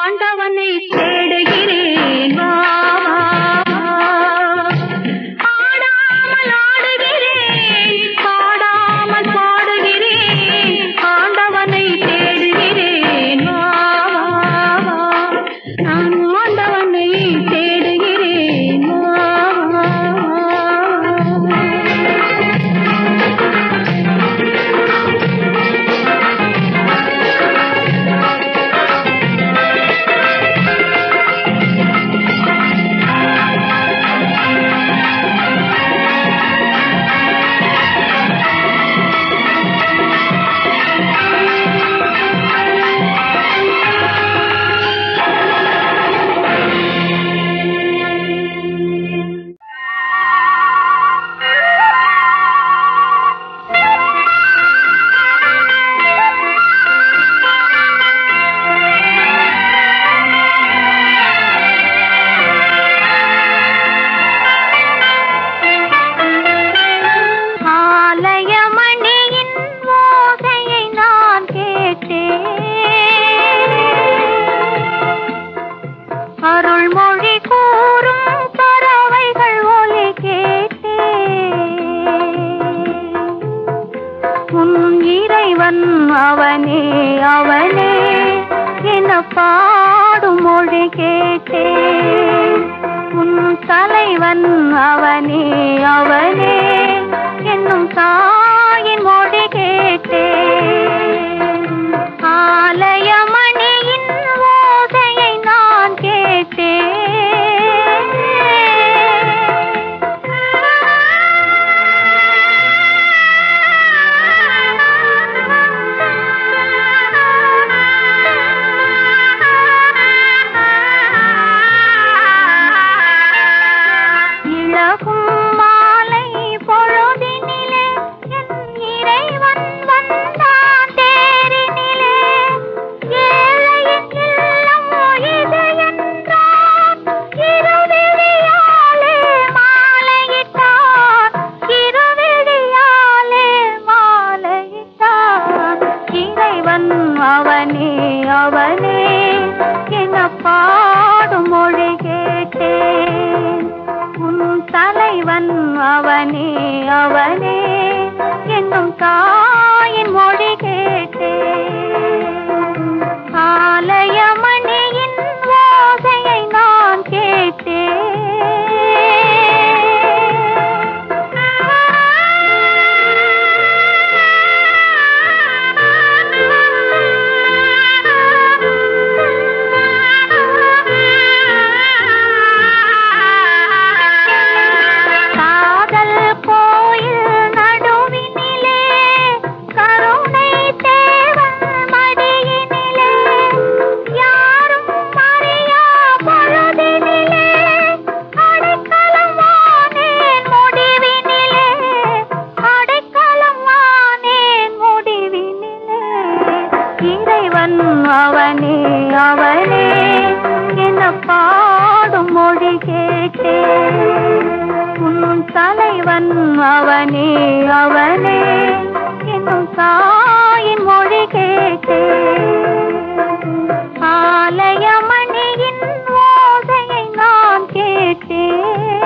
ஆண்டவனை தேடுகிறேன் வா, வா, வா. ஆடாமல் ஆடுகிறேன் பாடாமல் பாடுகிறேன் ஆண்டவனை தேடுகிறேன் வா, வா, வா. நான் ஆண்டவனை தேடுகிறேன் வா, வா, வா. ஆலயமணியின் ஓசையை நான் கேட்டேன் அருள்மொழி கூறும் பறவைகள் ஒலி கேட்டேன் உன் இறைவன் அவனே அவனே என பாடும் மொழி கேட்டேன் உன் தலைவன் அவனே அவனே என்னும் தாயின் மொழி கேட்டேன் ஆலயமணியின் ஓசையை நான் கேட்டேன் இழகும் மாலை பொழுதினிலே என் இறைவன் வந்தான் தேரினிலே ஏழையின் இல்லம் இது என்றான் இருவிழியாலே மாலையிட்டான் இருவிழியாலே மாலையிட்டான் இறைவன் அவனே அவனே என பாடும் மொழி கேட்டேன் உன் தலைவன் அவனே அவனே என்னும் தாயின் மொழி கேட்டேன் ஆலயமணியின் ஓசையை நான் கேட்டேன் காதல் கோயில் நடுவினிலே கருணை தேவன் மடியினிலே யாரும் அறியா பொழுதினிலே அடைக்கலம் வானேன் முடிவினிலே அடைக்கலம் வானேன் முடிவினிலே இறைவன் அவனே அவனே என பாடும் மொழி கேட்டேன் உன் தலைவன் அவனே அவனே என்னும் தாயின் மொழி கேட்டேன் ஆலயமணியின் ஓசையை நான் கேட்டேன்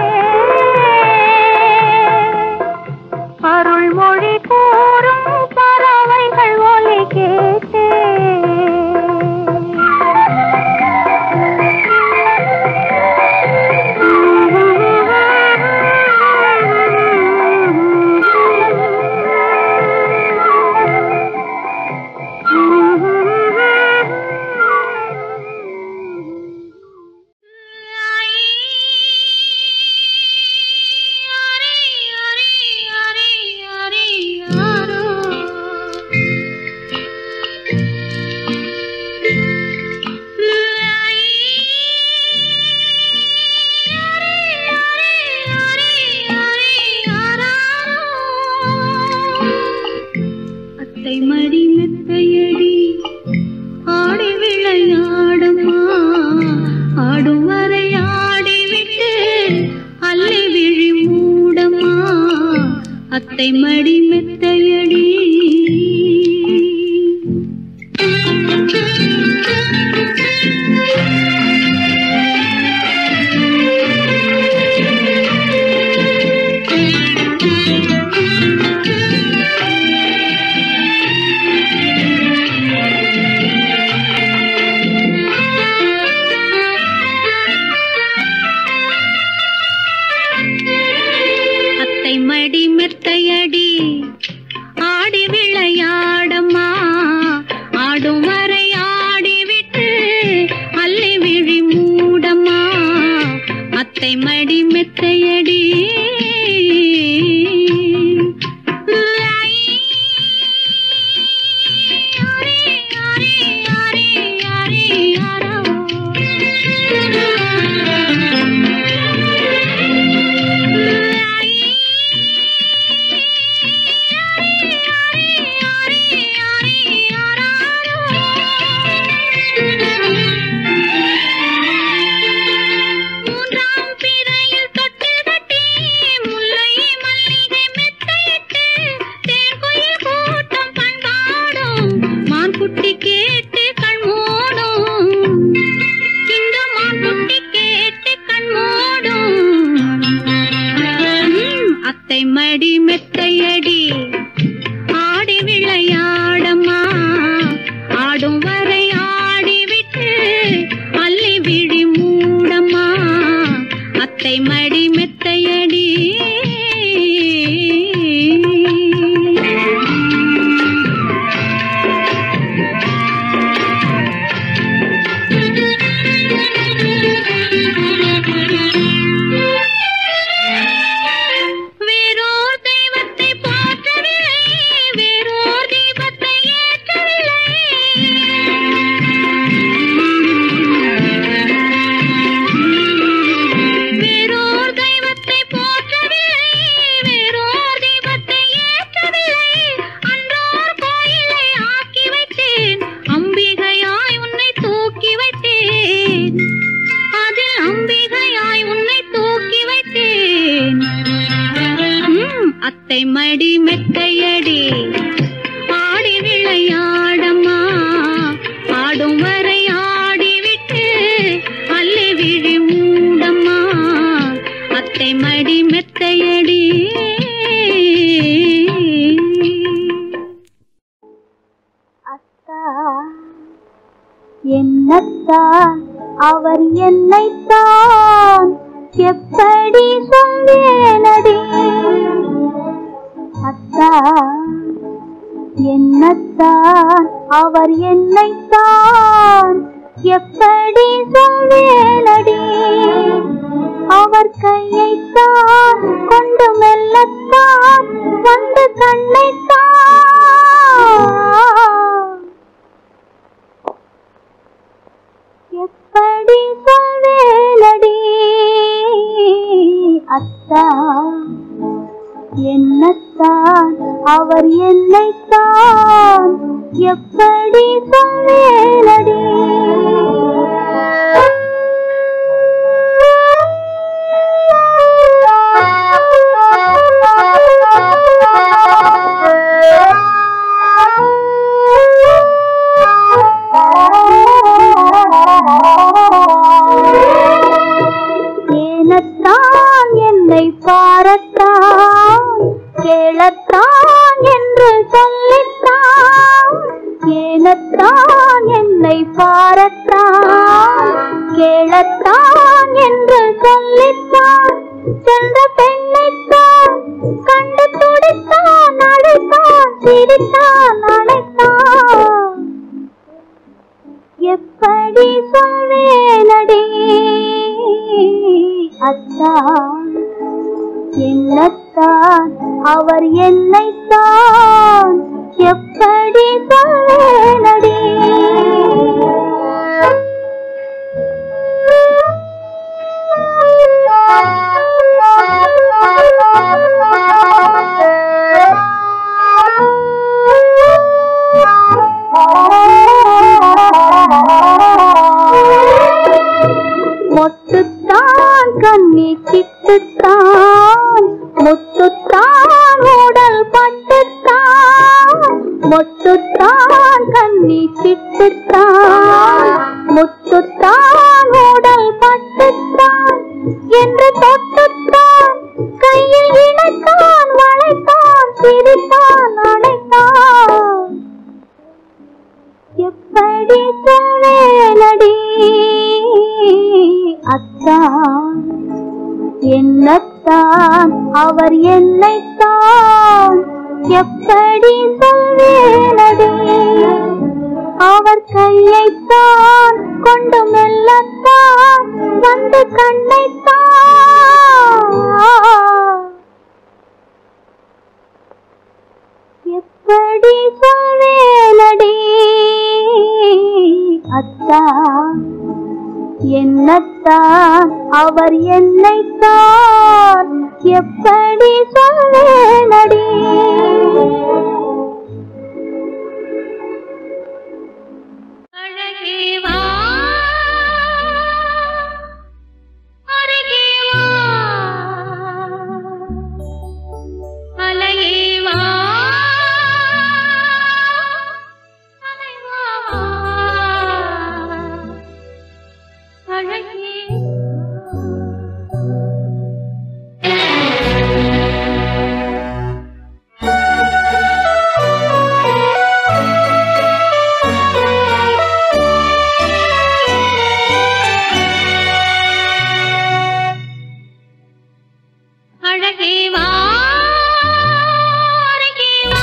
அருள்மொழி கூறும் பறவைகள் ஒலி அத்தை மடி மெத்தையடி ஆடி விளையாடம்மா ஆடும் வரை ஆடிவிட்டு அள்ளி விழி மூடம்மா அத்தை மடி மெத்தையடி அத்தை மடி மெத்தையடி மூன்றாம் பிறையில் தொட்டில் கட்டி முல்லை மல்லிகை மெத்தையிட்டு தேன்குயில் கூட்டம் பண்பாடும் மான்குட்டி கேட்டு கண் மூடும் இந்த மான்குட்டி கேட்டு கண் மூடும் ம், அத்தை மடி மெத்தையடி ஆடி விளையாடம்மா ஆடும் வரை ஆடிவிட்டு அள்ளி விழி மூடம்மா அத்தை மடி மெத்தையடி வேறோர் தெய்வத்தை போற்றவில்லை வேறோர் தீபத்தை ஏற்றவில்லை வேறோர் தெய்வத்தை போற்றவில்லை வேறோர் தீபத்தை ஏற்றவில்லை அன்றோர் கோயிலை ஆக்கி வைத்தேன் அம்பிகையாய் உன்னை தூக்கி வைத்தேன் அதில் அம்பிகையாய் உன்னை தூக்கி வைத்தேன் ம், அத்தை மடி மெத்தையடி ஆடி விளையாடம்மா ஆடும் வரை ஆடிவிட்டு அள்ளி விழி மூடம்மா அத்தை மடி மெத்தையடி அத்தா என்னத்தான் அவர் என்னைத்தான் எப்படி சொல்வேனடி அத்தா என்னத்தான் அவர் என்னைத்தான் எப்படி சொல்வேனடி அவர் கையைத்தான் கொண்டு மெல்லத்தான் வந்து கண்ணைத்தான் எப்படி சொல்வேலடி அத்தா என்னத்தான் அவர் என்னைத்தான் எப்படி சொல்வேலடி ஏனத்தான் என்னை பாரத்தான் கேளத்தான் என்று சொல்லித்தான் ஏனத்தான் என்னை பாரத்தான் கேளத்தான் என்று சொல்லித்தான் சென்ற பெண்ணைத்தான் கண்டு துடித்தான் அழைத்தான் சிரித்தான் அழைத்தான் எப்படி சொல்வேனடி அத்தா என்னத்தான் அவர் என்னைத்தான் எப்படி சொல்வேனடி மொத்துத்தான் கண்ணி சிட்டுத்தான் முத்துத்தான் உடல் பட்டுத்தான் மொத்துத்தான் கண்ணி சிட்டுத்தான் முத்துத்தான் உடல் பட்டுத்தான் என்று தொட்டுத்தான் கையில் இணைத்தான் வளைத்தான் சிரித்தான் அணைத்தான் எப்படி சொல்வேனடி அத்தான் என்னத்தான் அவர் என்னைத்தான் எப்படி சொல்வேனடி அவர் கையைத்தான் கொண்டு மெல்லத்தான் வந்து கண்ணைத்தான் என்னைத்தான் அவர் என்னைத்தான் எப்படி சொல்வேனடி அழகே வா அருகே வா அலையே வா அலை வா அழகே அழகே வா அருகே வா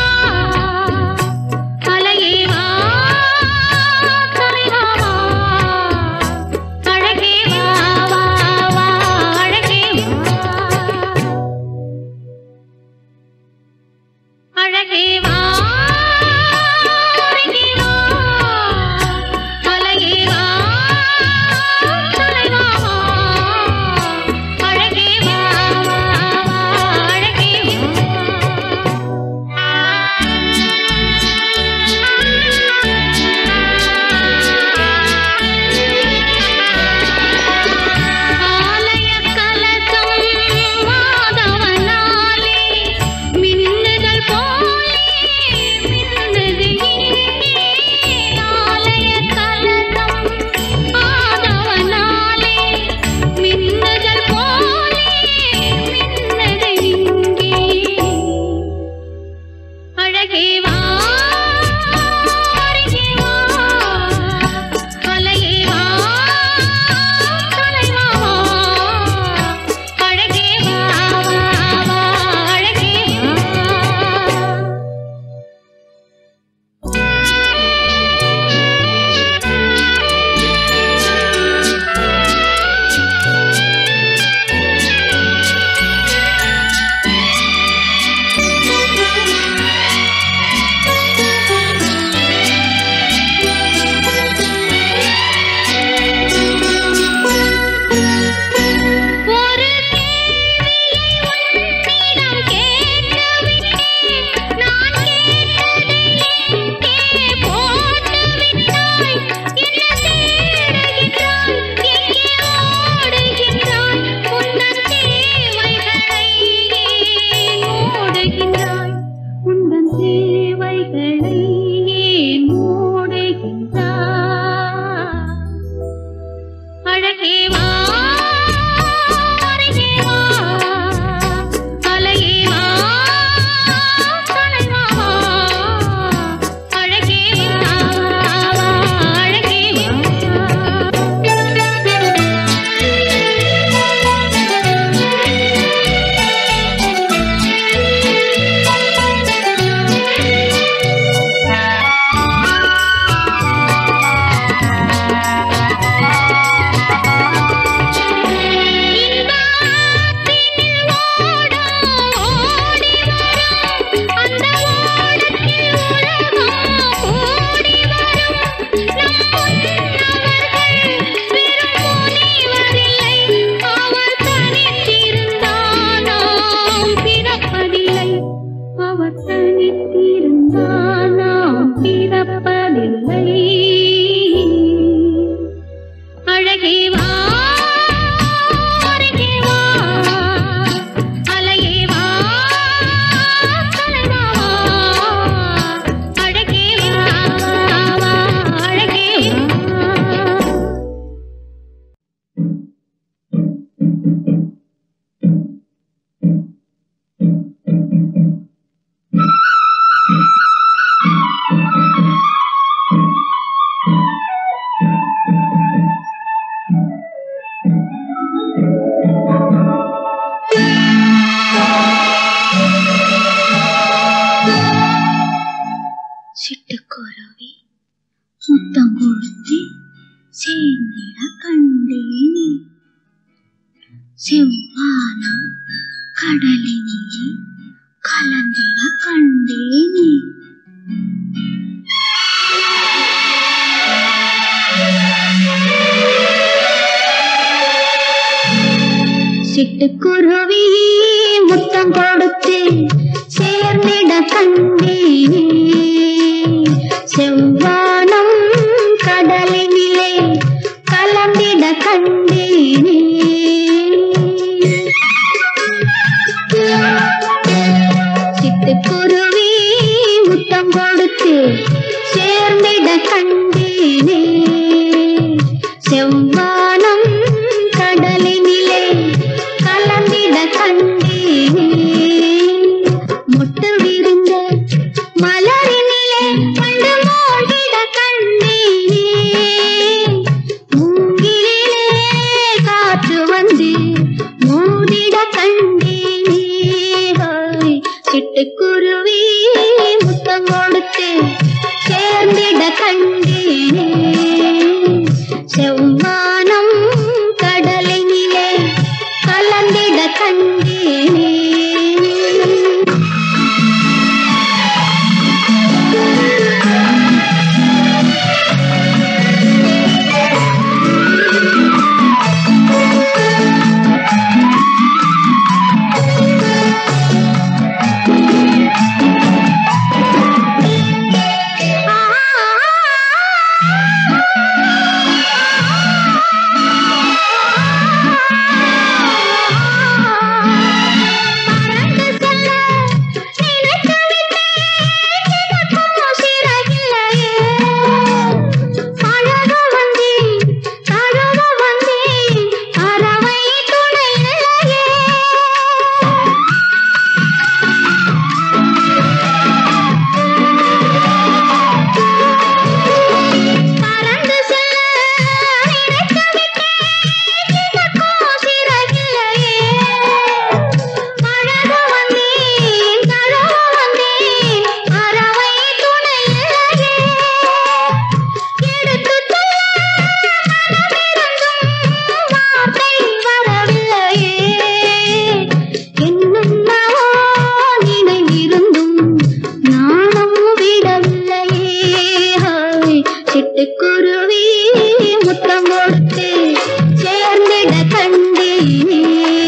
அலையே வா தலைவா வா அழகே வா வா வா அழகே வா அழகே வா அருகே வா அலையே வா தலைவா வா அழகே வா வா வா அழகே ஆலய கலசம் மாதவனாலே மின்னுதல் போலே மின்னுது இங்கே ஆலய கலசம் மாதவனாலே மின்னுதல் போலே மின்னுது இங்கே அழகே வா அருகே வா அலையே வா தலைவா வா அழகே வா வா வா அழகே வா ஒரு கேள்வியை உன்னிடம் கேட்டுவிட்டேன் நான் கேட்டதை எங்கே போட்டுவிட்டாய் என்ன தேடுகின்றாய் எங்கே ஓடுகின்றாய் உந்தன் தேவைகளை ஏன் ஓடுகின்றாய் உந்தன் தேவைகளை ஏன் ஓடுகின்றாய் அழகே வா அருகே வா அலையே வா தலைவா வா அழகே வா வா அழகே இன்பத்தினில் ஓடம் ஓடி வரும் அந்த ஓடத்தில் உலகம் ஓடி வரும் நம் முன்னவர்கள் வெறும் முனிவரில்லை அவர் தனித்திருந்தால் நாம் பிறப்பதில்லை அவர் தனித்திருந்தால் நாம் பிறப்பதில்லை அழகே வா அருகே வா அலையே வா தலைவா வா அழகே வா வா வா அழகே வா சிட்டுக்குருவி முத்தம் கொடுத்து சேர்ந்திட கண்டேனே செவ்வானம் கடலினிலே கலந்திட கண்டேனே சிட்டுக்குருவி முத்தம் கொடுத்து சேர்ந்திட கண்டேனே செவ்வானம் கடலினிலே கலந்திட கண்டேனே சிட்டுக்குருவி முத்தம் கொடுத்து சேர்ந்திட கண்டேனே செவ்வானம் கடலினிலே கலந்திட கண்டேனே முட்டு விருந்த மலரினிலே கண்டு மூழ்கிட கண்டேனே மூங்கிலே காற்று வந்து மூடிட கண்டேனே ஹோய். சிட்டுக்குருவி முத்தம் கொடுத்து சேர்ந்திட கண்டேனே செவ்வானம் கடலினிலே கலந்திட கண்டேனே பறந்து செல்ல நினைத்து விட்டேன் எனக்கும் சிறகில்லையே பழக வந்தேன் தழுவ வந்தேன் அறவை துணை இல்லையே எடுத்துச் சொல்ல மனமிருந்தும் வார்த்தை வரவில்லையே என்னென்னவோ நினைவிருந்தும் நானும் விடவில்லையே ஹாய். சிட்டுக்குருவி முத்தம் கொடுத்து சேர்ந்திட கண்டேனே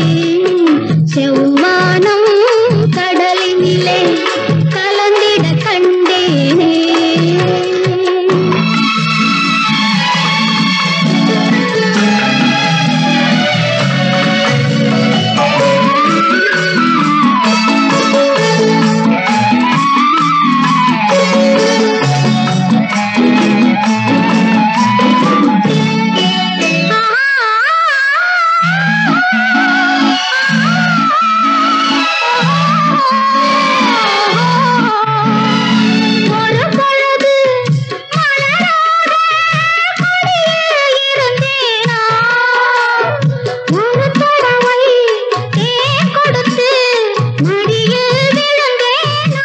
செவ்வானம் கடலினிலே கலந்திட கண்டேனே ஒரு பொழுது மலராத கொடியே இருந்தேனா ஒரு தடவை தேன் கொடுத்து மடியில் விழுந்தேனா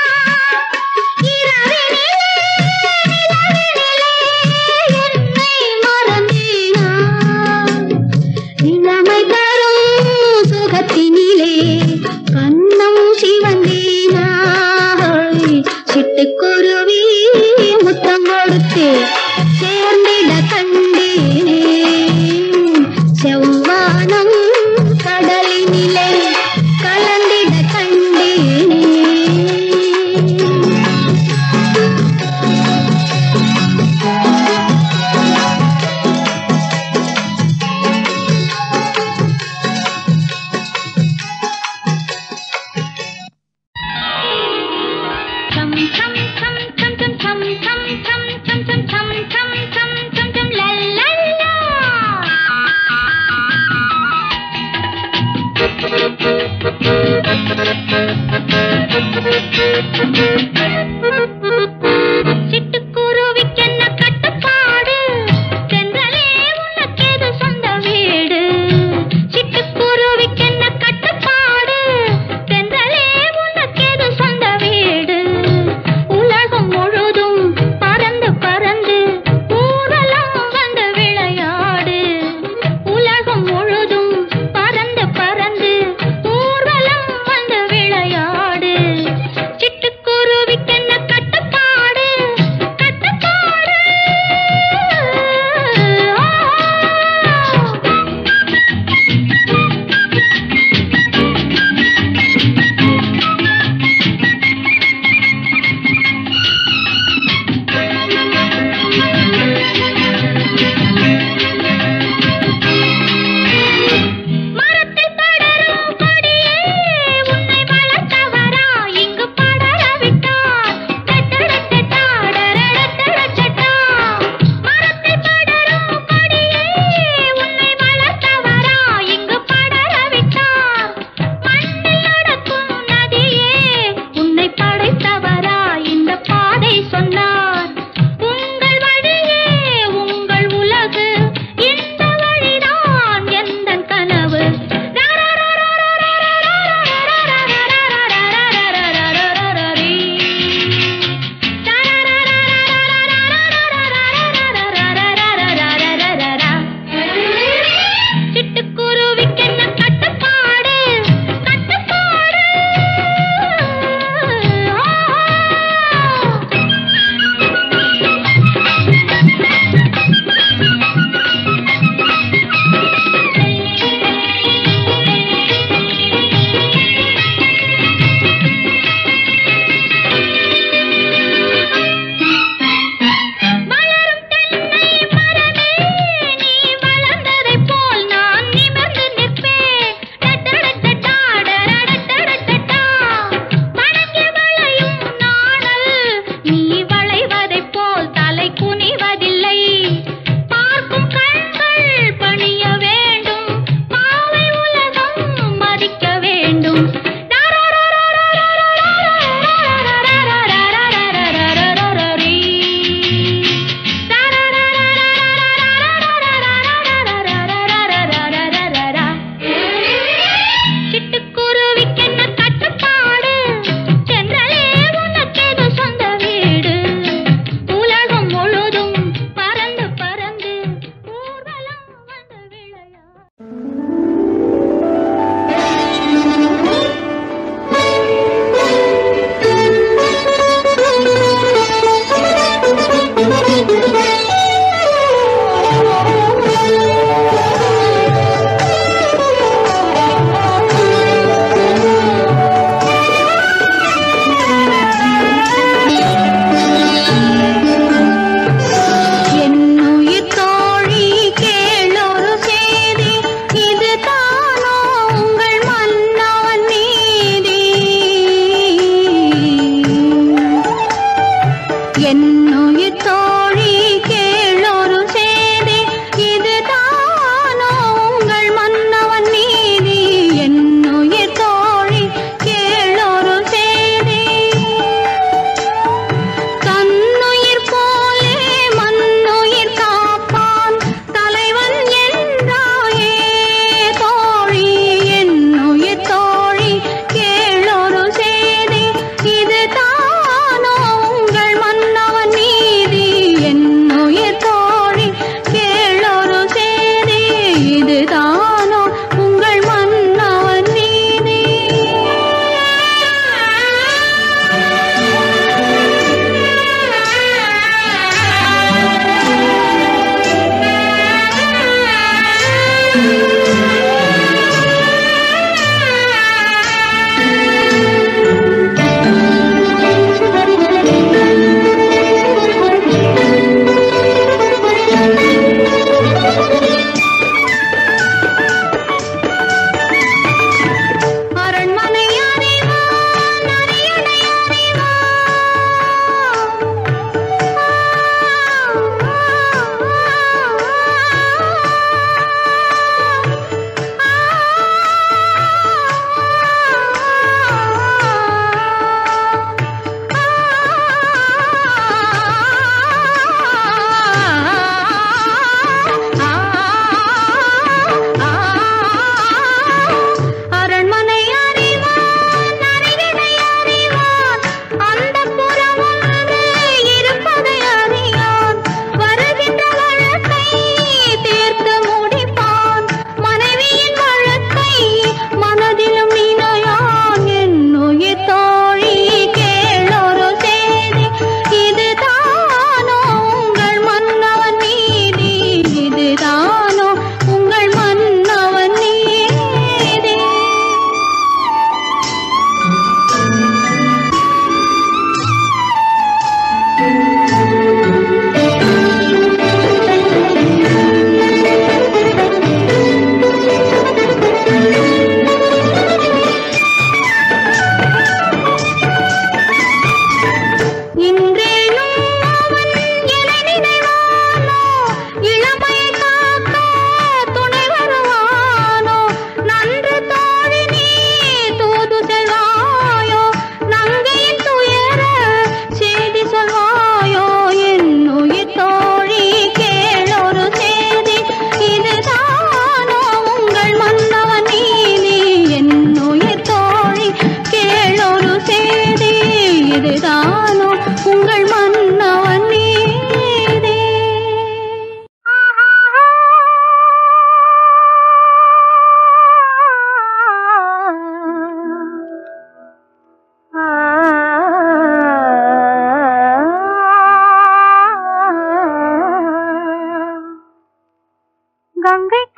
இரவினிலே நிலவினிலே என்னை மறந்தேனா இளமை தரும் சுகத்தினிலே கண்ணம் சிவந்தேனாய் சிட்டுக்குருவி முத்தம் கொடுத்து சேர்ந்திட கண்டேனே செவ்வானம் கடலினிலே கலந்திட கண்டேனே Chum chum chum chum chum chum chum chum chum chum chum chum chum chum chum la la la. சிட்டுக்குருவிக்கென்ன கட்டுப்பாடு சென்றலே உனக்கேது சொந்த வீடு சிட்டுக்குருவிக்கென்ன கட்டுப்பாடு சென்றலே உனக்கேது சொந்த வீடு உலகம் முழுதும் பறந்து பறந்து ஊரெல்லாம் வந்து விளையாடு உலகம் முழுதும் பறந்து பறந்து ஊர்வலம் வந்து விளையாடு சிட்டுக்குருவி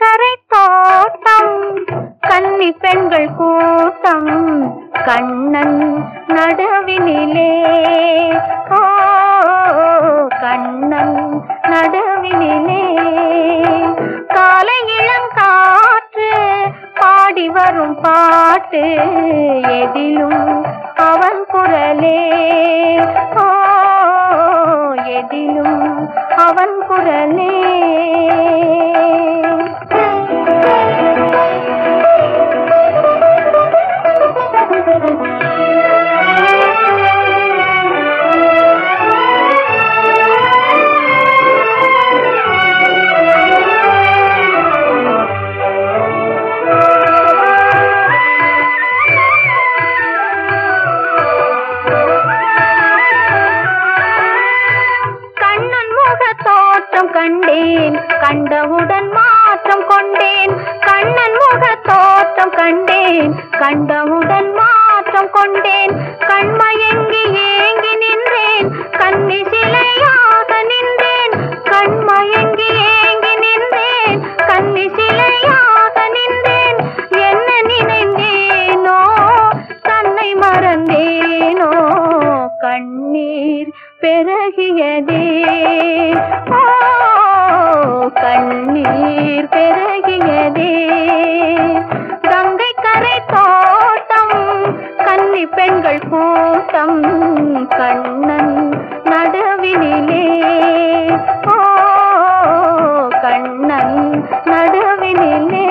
கரை தோட்டம் கன்னி பெண்கள் கூட்டம் கண்ணன் நடுவினிலே ஓ கண்ணன் நடுவினிலே காலை இளங்காற்று பாடி வரும் பாட்டு எதிலும் அவன் குரலே ஓ எதிலும் அவன் குரலே கண்ணன் முக தோற்றம் கண்டேன் கண்டவுடன் மாற்றம் கொண்டேன் கண்ணன் முக தோற்றம் கண்டேன் கண்டவுடன் மாற்றம் கொண்டேன் கண்மயங்கி ஏங்கி நின்றேன் கண்ணி சிலையாக நின்றேன் கண்மயங்கி ஏங்கி நின்றேன் கண்ணி சிலையாக நின்றேன் என்ன நினைந்தேனோ தன்னை மறந்தேனோ கண்ணீர் பெருகியதே ஓ கண்ணீர் பெருகியதே கங்கை கரை தோட்டம் கன்னி பெண்கள் கூட்டம் கண்ணன் நடுவினிலே ஓ கண்ணன் நடுவினிலே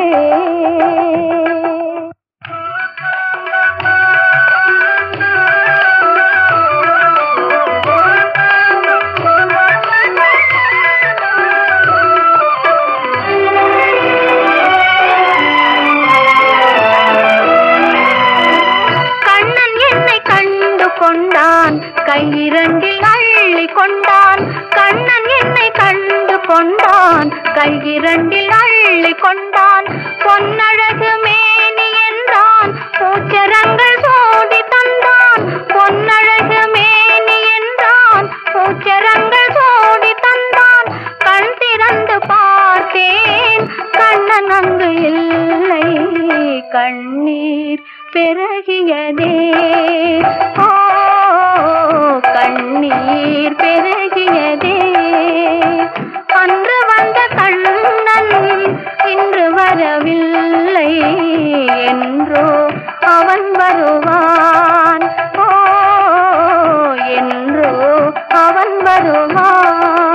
கண்ணன் என்னை கண்டு கொண்டான் கையிரண்டில் அள்ளி கொண்டான் கண்ணன் என்னை கண்டு கொண்டான் கையிரண்டில் அள்ளி கொண்டான் பொன்னழகு மேனி என்றான் பூச்சரங்கள் சோடி தந்தான் பொன்னழகு மேனி என்றான் பூச்சரங்கள் சோடி தந்தான் கண் திறந்து பார்த்தேன் கண்ணன் அங்கு இல்லை கண்ணீர் பெருகியதே ஓ கண்ணீர் பெருகியதே அன்று வந்த கண்ணன் இன்று வரவில்லை என்றோ அவன் வருவான் ஓ என்றோ அவன் வருவான்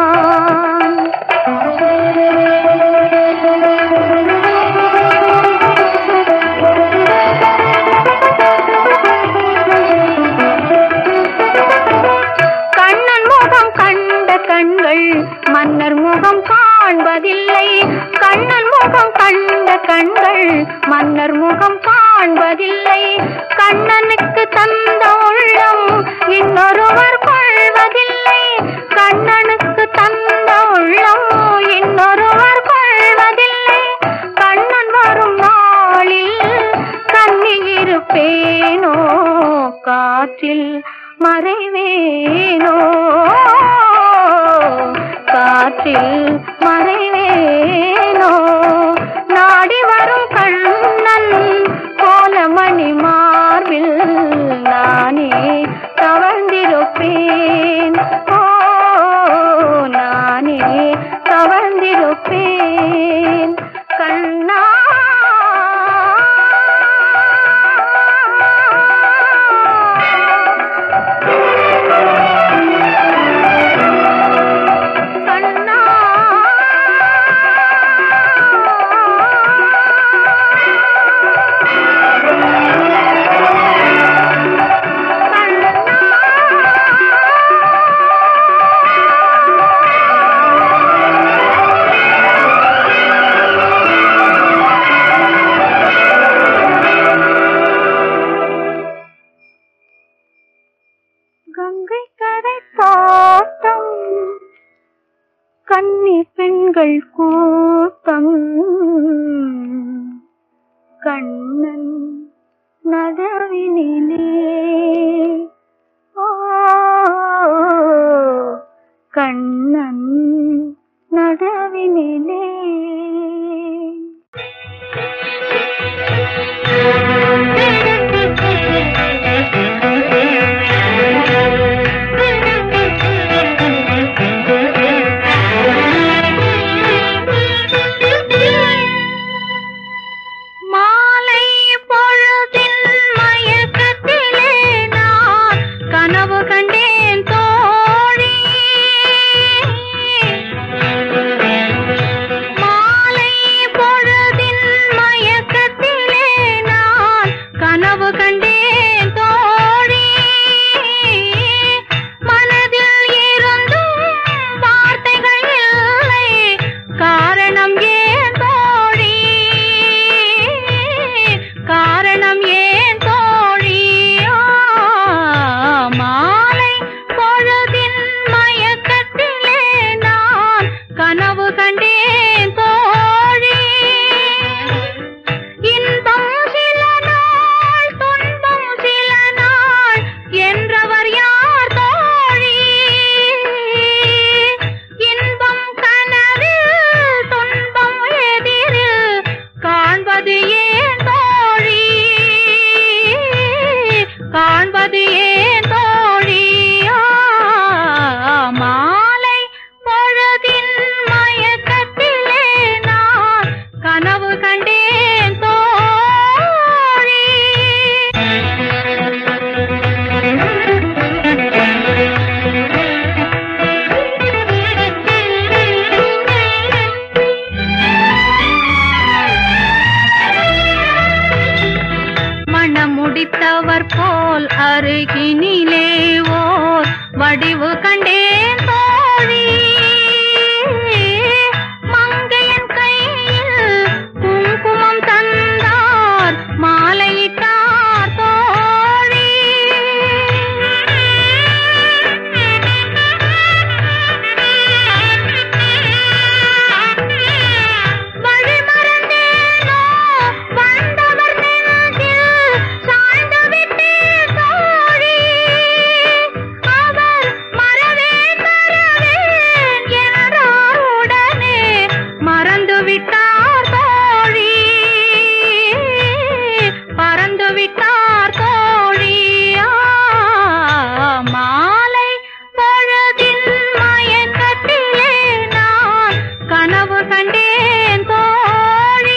கண்ணன் முகம் கண்ட கண்கள் மன்னர் முகம் காண்பதில்லை கண்ணன் முகம் கண்ட கண்கள் மன்னர் முகம் காண்பதில்லை கண்ணனுக்கு தந்த உள்ளம் இன்னொருவர் கொள்வதில்லை கண்ணனுக்கு தந்த உள்ளம் இன்னொருவர் கொள்வதில்லை கண்ணன் வரும் நாளில் கண்ணி இருப்பேனோ காற்றில் மறைவேனோ காற்றில் மறைவேனோ நாடி வரும் கண்ணன் கோலமணி மார்பில் நானே தவழ்ந்திருப்பேன் ஓ நானே தவழ்ந்திருப்பேன் கண்ணா கண்ணா கங்கை கரை தோட்டம் கன்னி பெண்கள் கூட்டம் கண்ணன் நடுவினிலே ஓ கண்ணன் நடுவினிலே அருகினிலே ஓர் வடிவு கண்டேன் தோழி மங்கையன் கையில் குங்குமம் தந்தார் மாலையிட்டார் தோழி வழிமறந்தேனோ வந்தவர் நெஞ்சில் சாய்ந்து விட்டேன் தோழி அவர் மறவேன் மறவேன் என்றார் உடனே மறந்து விட்டார் தோழி பறந்து விட்டார் தோழி ஆ, மாலை பொழுதின் மயக்கத்திலே நான் கனவு கண்டேன் தோழி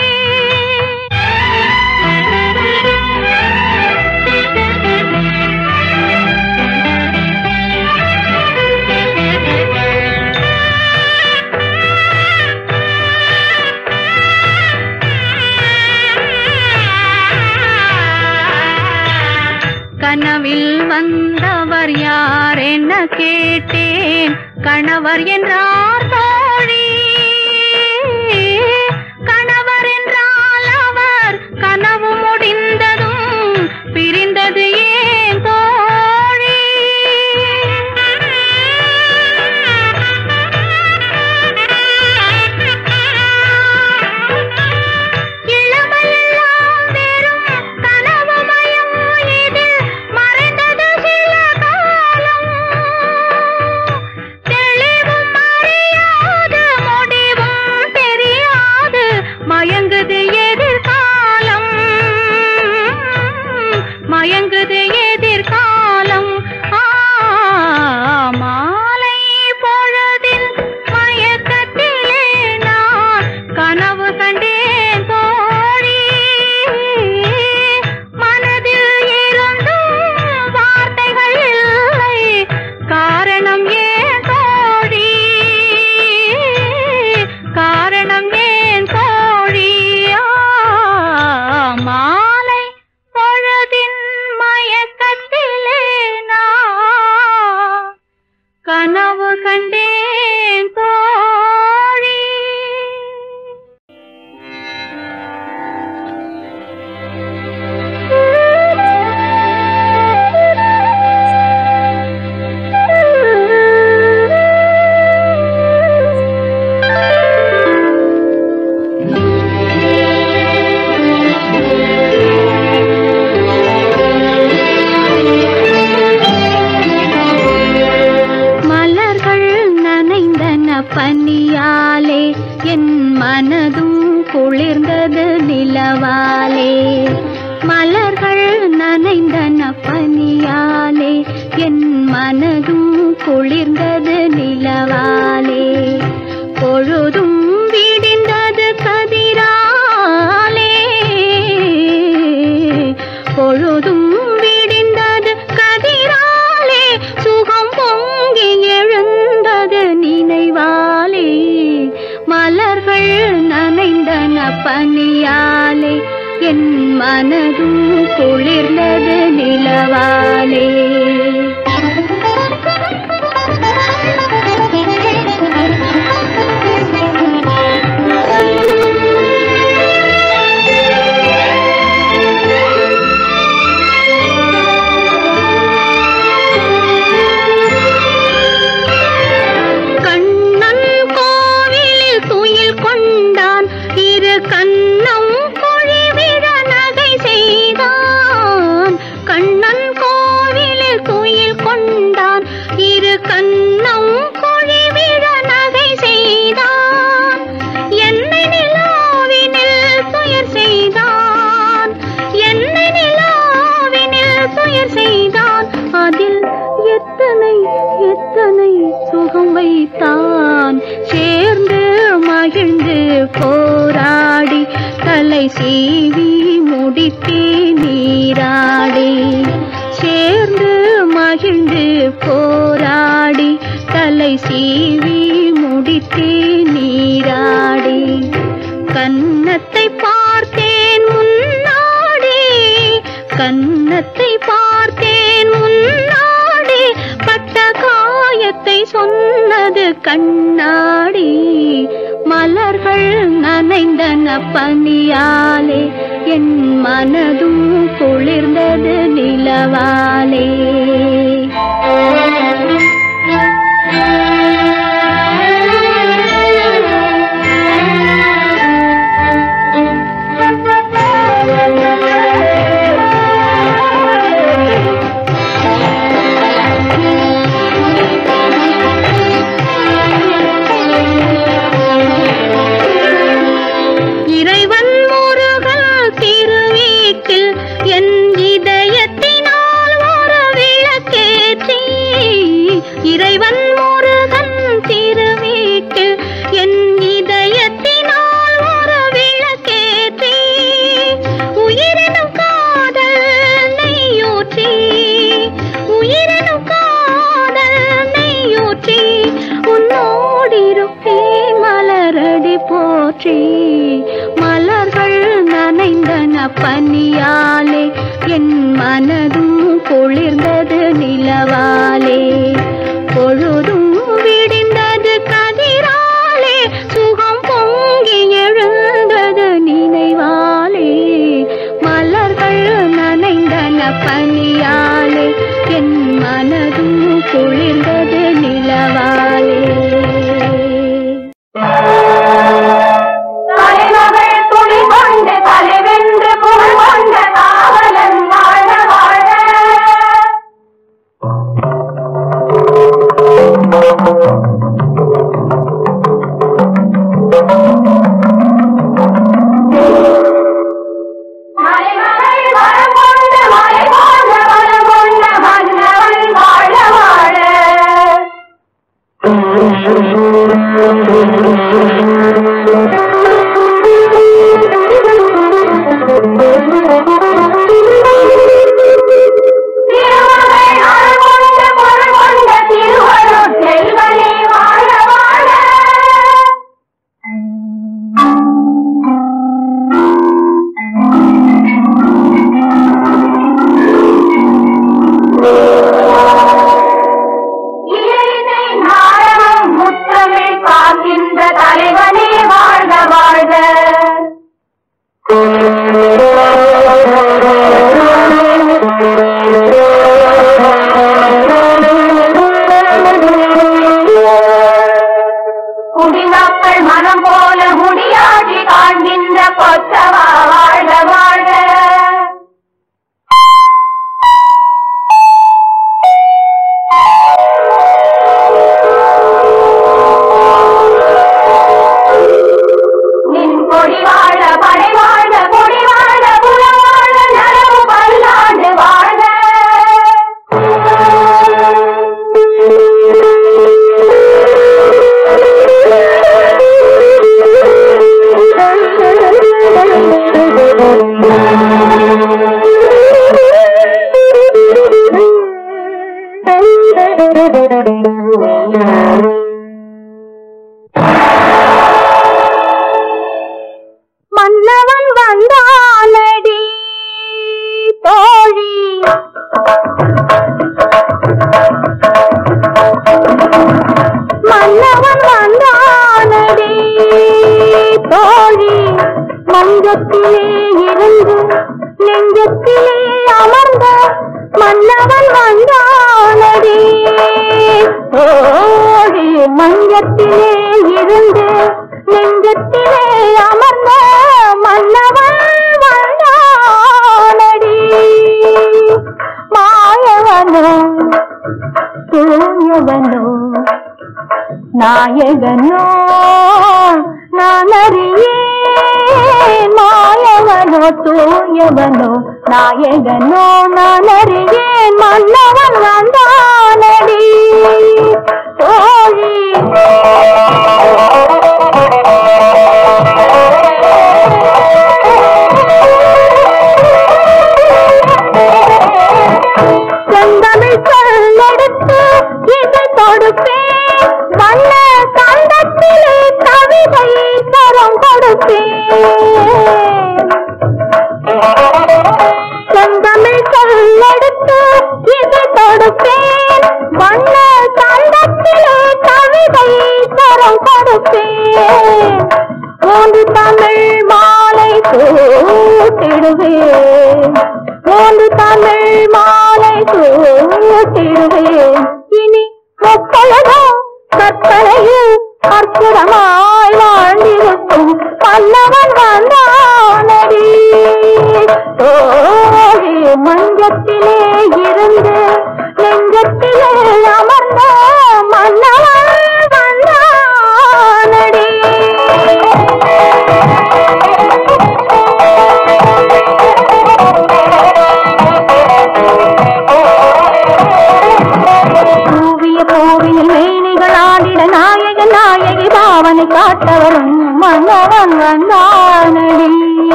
கனவில் வந்தவர் யார் என்ன கேட்டேன் கணவர் என்றார் தோழி கணவர் என்றால் அவர் கனவு முடிந்ததும் பிரிந்தது ஏன் தோழி இளமையெல்லாம் வெறும் கனவுமயம் இதில் மறைந்தது சில காலம் தெளிவும் அறியாது முடிவும் தெரியாது மயங்குது எதிர்காலம் மயங்குது எதிர்காலம் ஆ, மாலை பொழுதில் மயக்கத்திலே நான் கனவு கண்டேன் தோழி மனதில் இருந்தும் வார்த்தைகள் இல்லை காரணம் ஏன் தோழி காரணம் ஏன் தோழி ஆ, மாலை பொழுதின் மயக்கத்திலே நான் கனவு கண்டேன் தோழி மலர்கள் நனைந்தன பனியாலே என் மனதும் குளிர்ந்தது நிலவாலே மலர்கள் நனைந்தன பனியாலே என் மனதும் குளிர்ந்தது நிலவாலே பொழுதும் விடிந்தது கதிராலே பொழுதும் விடிந்தது கதிராலே சுகம் பொங்கி எழுந்தது நினைவாலே மலர்கள் நனைந்தன பனியாலே என் மனதும் குளிர்ந்தது நிலவாலே கண்ணன் கோவிலில் துயில் கொண்டான் இரு கண்ணம் பொழிவிட நகை செய்தான் கண்ணன் கோவிலில் துயில் கொண்டான் இரு கண்ணம் பொழிவிட நகை செய்தான் என்னை நிலாவினில் துயர் செய்தான் என்னை நிலாவினில் துயர் செய்தான் அதில் எத்தனை எத்தனை சுகம் வைத்தான் சேர்ந்து மகிழ்ந்து போராடி தலை சீவி முடித்தே நீராடி சேர்ந்து மகிழ்ந்து போராடி தலை சீவி முடித்தே நீராடி கன்னத்தை பார்த்தேன் முன்னாடி கன்னத்தை பார்த்தேன் வார்த்தை சொன்னது கண்ணாடி மலர்கள் நனைந்தன பனியாலே என் மனதும் குளிர்ந்தது நிலவாலே இறைவன் முருகன் திருவீட்டில் என் இதயத்தினால் ஒரு விளக்கேற்றி இறைவன் முருகன் திருவீட்டில் என் இதயத்தினால் ஒரு விளக்கேற்றி உயிரினும் காதல் நெய்யூற்றி உயிரினும் காதல் நெய்யூற்றி உன்னோடிருப்பேன் மலரடி போற்றி மலர்கள் நனைந்தன பனியாலே என் மனதும் குளிர்ந்தது நிலவாலே பொழுதும் விடிந்தது கதிராலே சுகம் பொங்கி எழுந்தது நினைவாலே மலர்கள் நனைந்தன பனியாலே என் மனதும் குளிர்ந்தது நிலவாலே தலைமகள் துணி கொண்டு தலைவென்று புகழ் கொண்ட காவலன் வாழ வாழ மலைமகள் வரம் கொண்ட மலை போன்ற வரம் கொண்ட மன்னவன் வாழ வாழ திருமகள் அருள் கொண்ட பொருள் கொண்ட திருவருட் செல்வனே வாழ வாழ இயலிசை நாடகம் முத்தமிழ் காக்கின்ற தலைவனே வாழ்க வாழ்க குடிமக்கள் மனம் போல முடியாட்சி காண்கின்ற கொத்தவா வாழ்க வாழ்க நின் கொடி வாழ படை வாழ கொடி வாழ குலம் வாழ நலவு பல்லாண்டு வாழ்க மன்னவன் வந்தானடி தோழி மன்னவன் வந்தானடி தோழி மஞ்சத்திலே இருந்து நெஞ்சத்திலே அமர்ந்த மன்னவன் வந்தானடி தோழி மஞ்சத்திலே இருந்து நெஞ்சத்திலே அமர்ந்த மன்னவன் வந்தானடி மாயவனோ தூயவனோ நாயகனோ நான் அறியேன் மாயவனோ தூயவனோ நாயகனோ நான் அறியேன் மன்னவன் வந்தானடி தோழி செந்தமிழ் சொல்லெடுத்து இசை கொடுப்பேன் வண்ண கண்டத்திலே கவிதை தரம் கொடுப்பேன் செந்தமிழ் சொல்லெடுத்து இசை கொடுப்பேன் வண்ண கண்டத்திலே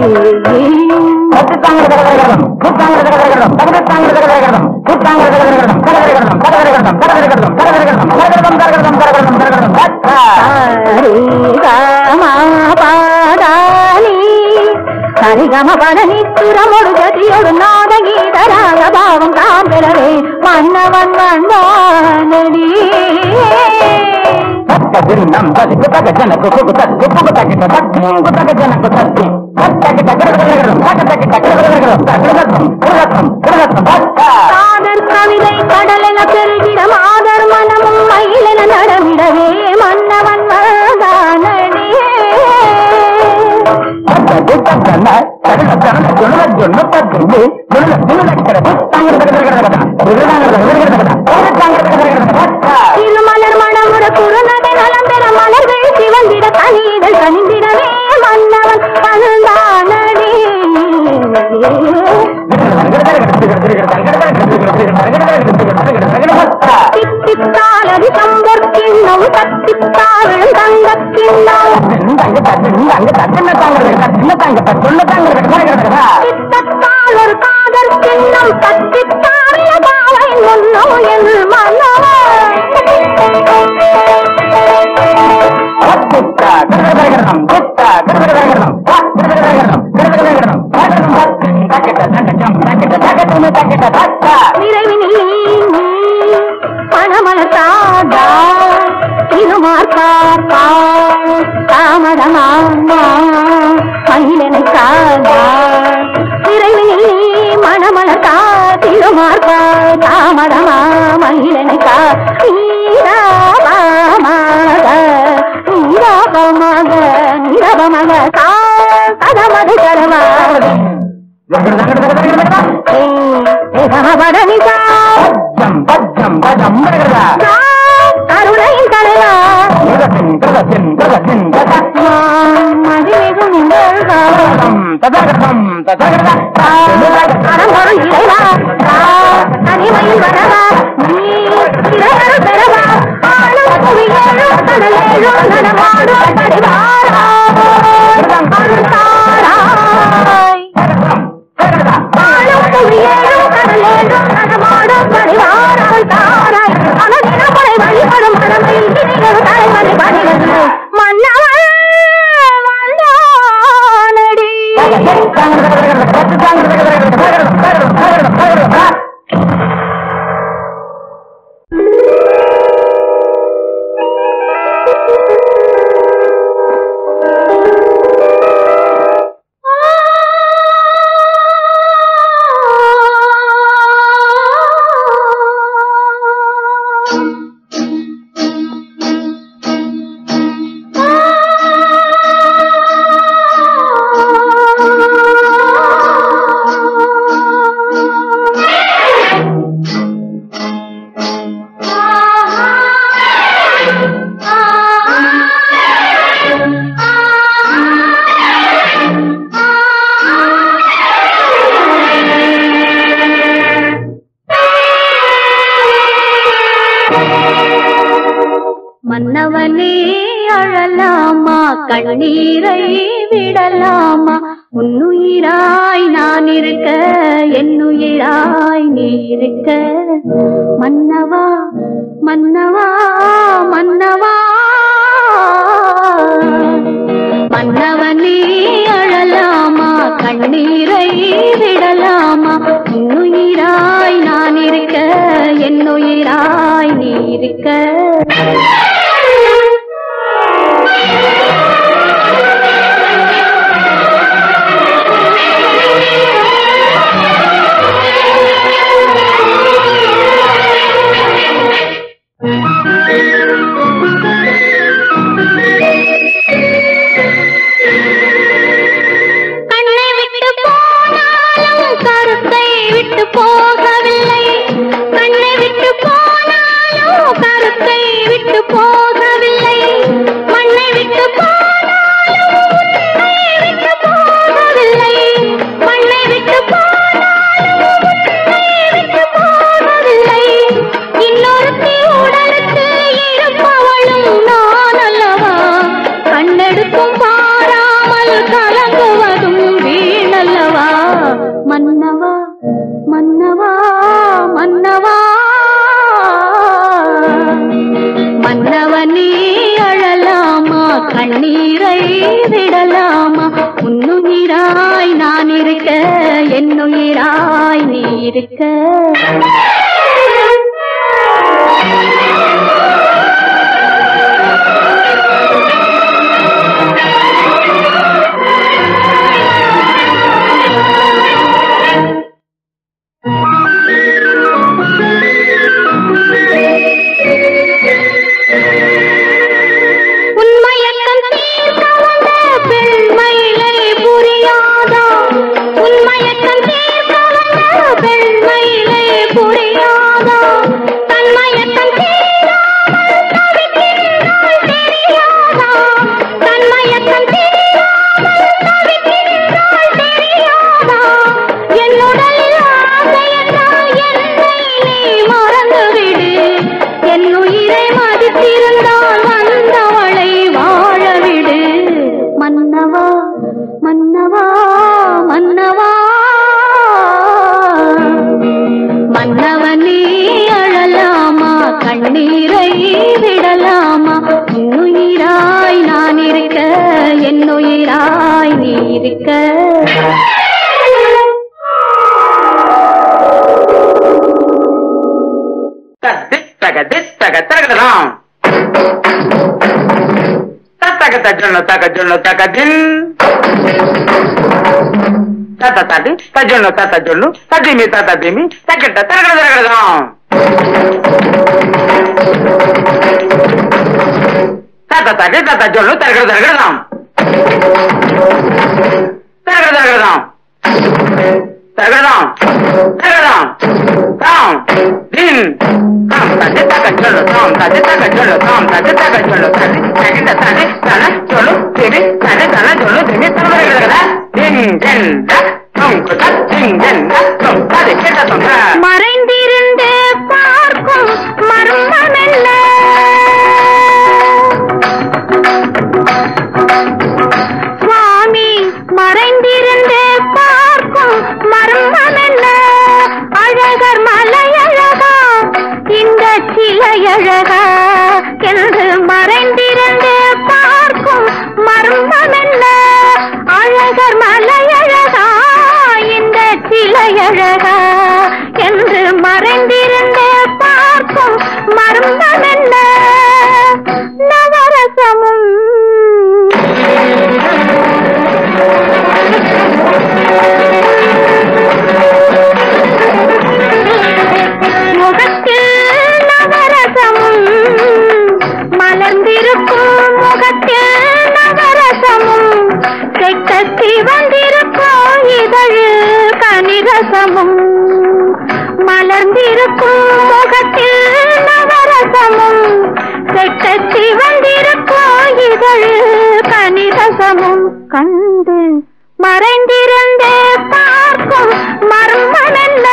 சரிகம பரணி சுரமொடு கதியோடு நாடகீதராக பாவம் காண்கிறவே மன்னவன் வந்தானடி காதல் கவிதை கடலென பெருகிட மாதர் மனமும் மயிலென நடமிடவே மன்னவன் வந்தானடி திருமலர் மணமுற குறுநடை நலம் பெற மலர்கள் சிவந்திட கனிகள் கனிந்திடவே மன்னவன் வந்தானடி தித்தித்தாலதி சம்பர் கிண்ணம் தத்தித்தாவிழும் தங்கக் கிண்ணம் தித்தத்தால் ஒரு காதல் கிண்ணம் தத்தித்தாவிய பாவை முன்னோ என் நிறைவினில் மனமலர்த்தாதா திருமார்பார்ப்பா தாமதமாமா மயிலனுக்காதா நிறைவினில் மனமலர்த்தா திருமார்பா தாமதமா மயிலனுக்கா நீராபாமாக நீராபமாக நீரபமாக சா சதமது தரவா படனிசா கருணையின் தலைவா மதிமிகும் அறம்பொருள் இறைவா தனிமையில் வரவா நீ இறைவரு பெறவா ஆளும் புவியேழும் கடலேழும் நடமாடும் படிவாரா அருள் தாராய் ஆளும் புவியேழும் கடலேழும் நடமாடும் படிவாராய் தாராய் அனதின படை வழிபடும் மனமையில் இணைகள் தலைமறை பணிகள் மன்னவன் வந்தானடி மன்னவனே அழலாமா கண்ணீரை விடலாமா உன்னுயிராய் நான் இருக்க என்னுயிராய் நீ இருக்க மன்னவா மன்னவா மன்னவா மன்னவனே அழலாமா கண்ணீரை விடலாமா உன்னுயிராய் நான் இருக்க என்னுயிராய் நீ இருக்க கண்ணை விட்டு போனாலும் கருத்தை விட்டு போகவில்லை கண்ணை விட்டு போனாலும் கருத்தை விட்டு போ என்னுயிராய் நீ இருக்க உண்மையக்கம் தீர்க்க வந்த பெண்மயிலை புரியாதா உண்மையக்கம் தீர்க்க வந்த பெண்மயிலை புரியாதா தன்மயக்கம் தீராமல் தவிக்கின்றாள் தெரியாதா தன்மயக்கம் தீராமல் தவிக்கின்றாள் தெரியாதா என்னுடலில் ஆசை என்றால் என்னை நீ மறந்துவிடு என் உயிரை மதித்திருந்தால் வந்தவளை வாழவிடு மன்னவா மன்னவா மன்னவா மன்னவனே அழலாமா கண்ணீரை விடலாமா உன்னுயிராய் நான் இருக்க என்னுயிராய் நீ இருக்க தக தித்தக தகடலாம் தத்தக தஜொன்னு தக ஜொன்னு தக தின் தத்த தடி தஜொன்னு தத்த ஜொன்னு ததிமி தத்த திமி தக்கிட்ட தரகட தரகடலாம் தத்த தடி தத்த ஜொன்னு தரகட தரகடலாம் தரகட தரகடலாம் தரகடலாம் தரகடலாம் தாம் தின் தாம் தடி தக ஜொன்னு தாம் தடி தக ஜொன்னு தாம் தடி தக ஜொன்னு தடி தகிட்ட தடி தன ஜொன்னு திமி தடி தன ஜொன்னு திமி தரகட தின் ஜென் தொம் குத தின் ஜென் தொம் தடி கிட்ட தொம் மறைந்திருந்து பார்க்கும் மர்மம் என்ன சுவாமி மறைந்திருந்து பார்க்கும் மர்மம் என்ன அழகர் மலையழகா இந்த சிலையழகா என்று மறைந்திருந்து பார்க்கும் மர்மம் என்ன அழகர் மலையழகா இந்த சிலையழகா என்று மறைந்திருந்து பார்க்கும் மர்மம் என்ன நவரசமும் முகத்தில் நவரசமும் மலர்ந்திருக்கும் முகத்தில் நவரசமும் செக்கத்தி வந்திருக்கும் இதழில் கனிரசமும் மலர்ந்திருக்கும் முகத்தில் நவரசமும் செக்கத்தி வந்திருக்கும் இதழில் கனிரசமும் கண்டு மறைந்திருந்தே பார்க்கும் மர்மம் என்ன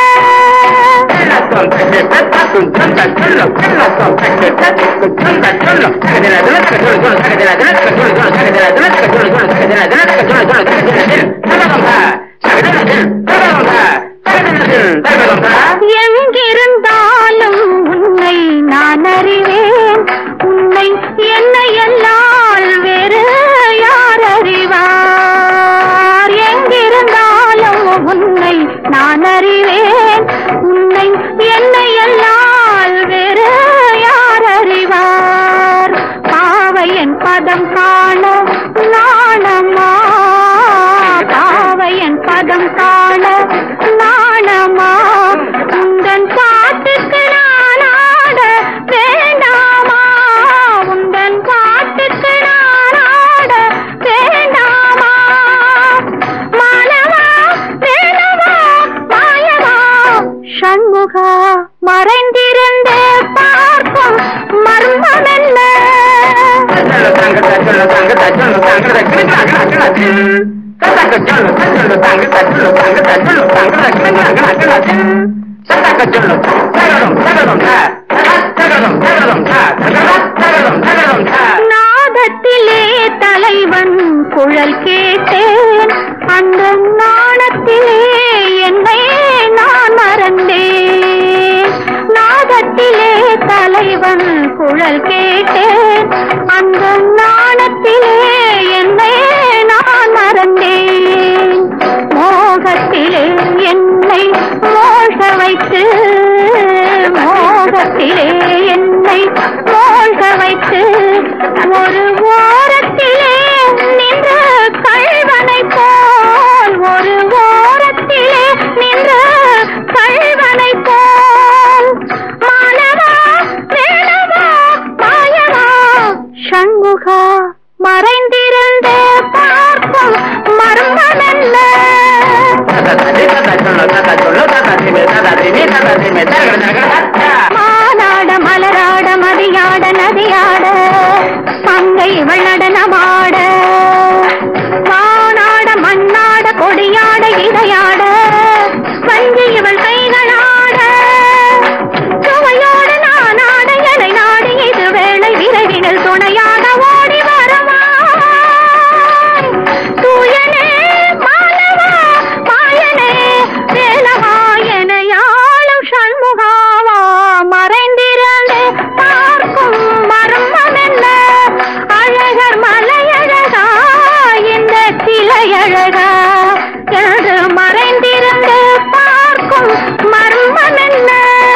எங்கிருந்தாலும் உன்னை நான் அறிவேன் உன்னை என்னை எல்லால் வேறு யார் அறிவார் எங்கிருந்தாலும் உன்னை நான் அறிவேன் உன்னை என்னை எல்லால் வேறு யார் அறிவார் பாவையன் பதம் காண நாணமா பாவையன் பதம் காண நாணமா உந்தன் பாட்டுக்கு நான் ஆட வேண்டாமா உந்தன் பாட்டுக்கு நான் ஆட வேண்டாமா மானவா வேணவா மாயவா சண்முகா மறைந்திருந்து பார்க்கும் மர்மம் என்ன நாதத்திலே தலைவன் குழல் கேட்டேன் அந்த நாணத்திலே என்னை நான் மறந்தேன் நாதத்திலே தலைவன் குழல் கேட்டேன் அந்த நாணத்திலே என்னை நான் மறந்தேன் மோகத்திலே மாடத்திலே என்னை மூழ்க வைத்து ஒரு ஓரத்திலே நின்ற கள்வனை போல் ஒரு ஓரத்திலே நின்ற கள்வனை போல் மானவா வேணவா மாயவா சண்முகா மறைந்திருந்து பார்க்கும் மர்மம் என்ன மானாட மலராட மதியாட நதியாட மங்கை இவள் நடனமாட வானாட மண்ணாட கொடியாட இடையாட வஞ்சி இவள் கைகளாட சுவையோடு நானாட எனை நாடு இது வேளை விரைவினில் துணையாக ஓடி வரமா தூயனே மாலவா மாயனே வேலவா எனையாளும் சண்முகாவா மறைந்திருந்து பார்க்கும் மர்மம் என்ன அழகர் மலையழகா இந்த சிலையழகா என்று மறைந்திருந்து பார்க்கும் மர்மம் என்ன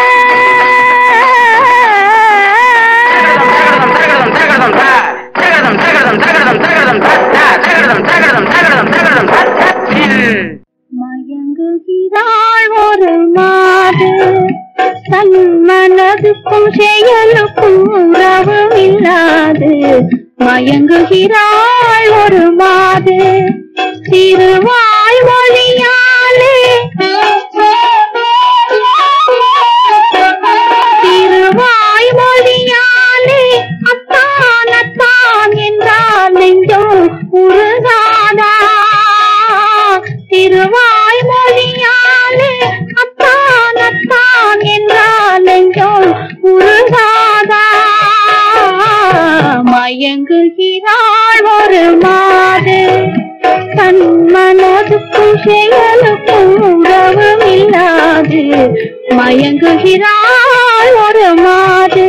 மயங்குகிறாள் ஒரு மாது தன் மனதுக்கும் செயலுக்கும் உறவு இல்லாது மயங்குகிறாள் ஒரு மாது திருவாய் மொழியாலே திருவாய் மொழியாலே அத்தான் அத்தான் என்றால் நெஞ்சம் உருகாதா திருவாய் மொழியாலே அத்தான் அத்தான் என்றால் நெஞ்சம் உருகாதா மயங்குகிறாள் ஒரு மாது தன் மனதுக்கும் செயலுக்கும் உறவும் இல்லாது மயங்குகிறாள் ஒரு மாது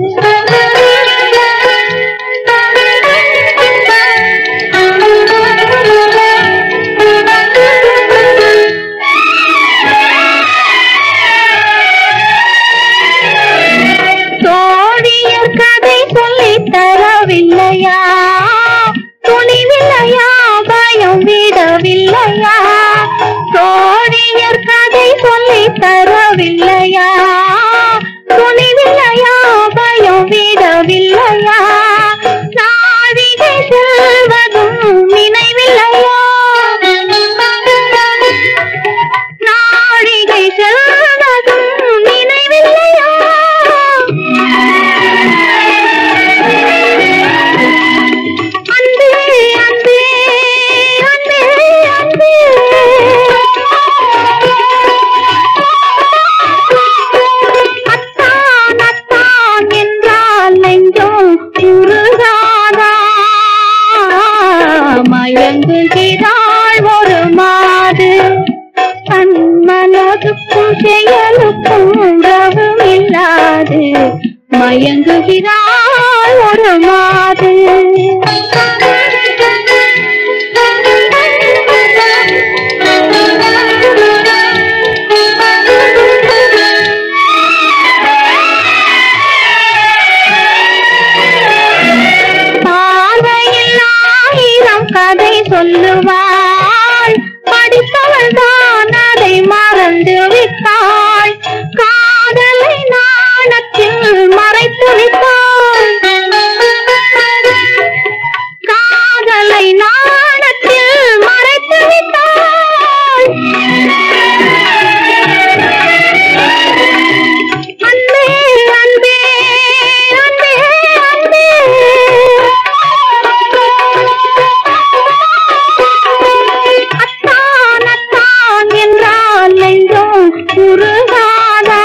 தோழியர் கதை சொல்லி தரவில்லையா துணிவில்லையா பயம் விடவில்லையா தோழியர் கதை சொல்லி தரவில்லையா துணிவில்லையா பயம் விடவில்லையா நாழிகை செல்வதும் நினைவில்லையா நாழிகை செல்வதும் நினைவில்லையா அன்பே அன்பே அன்பே அன்பே அத்தான் அத்தான் என்றால் நெஞ்சம் உருகாதா மயங்குகிறாள் ஒரு மாது தன் மனதுக்கும் செயலுக்கும் உறவும் இல்லாது மயங்குகிறாள் ஒரு மாது பார்வையில் ஆயிரம் கதை சொல்லுவாள் படித்தவள் தான் அதை மறந்து விட்டாள் காதலை நாணத்தில் மறைத்து விட்டாள் காதலை நாணத்தில் மறைத்து விட்டாள் அன்பே அன்பே அன்பே அன்பே அத்தான் அத்தான் என்றால் நெஞ்சம் உருகாதா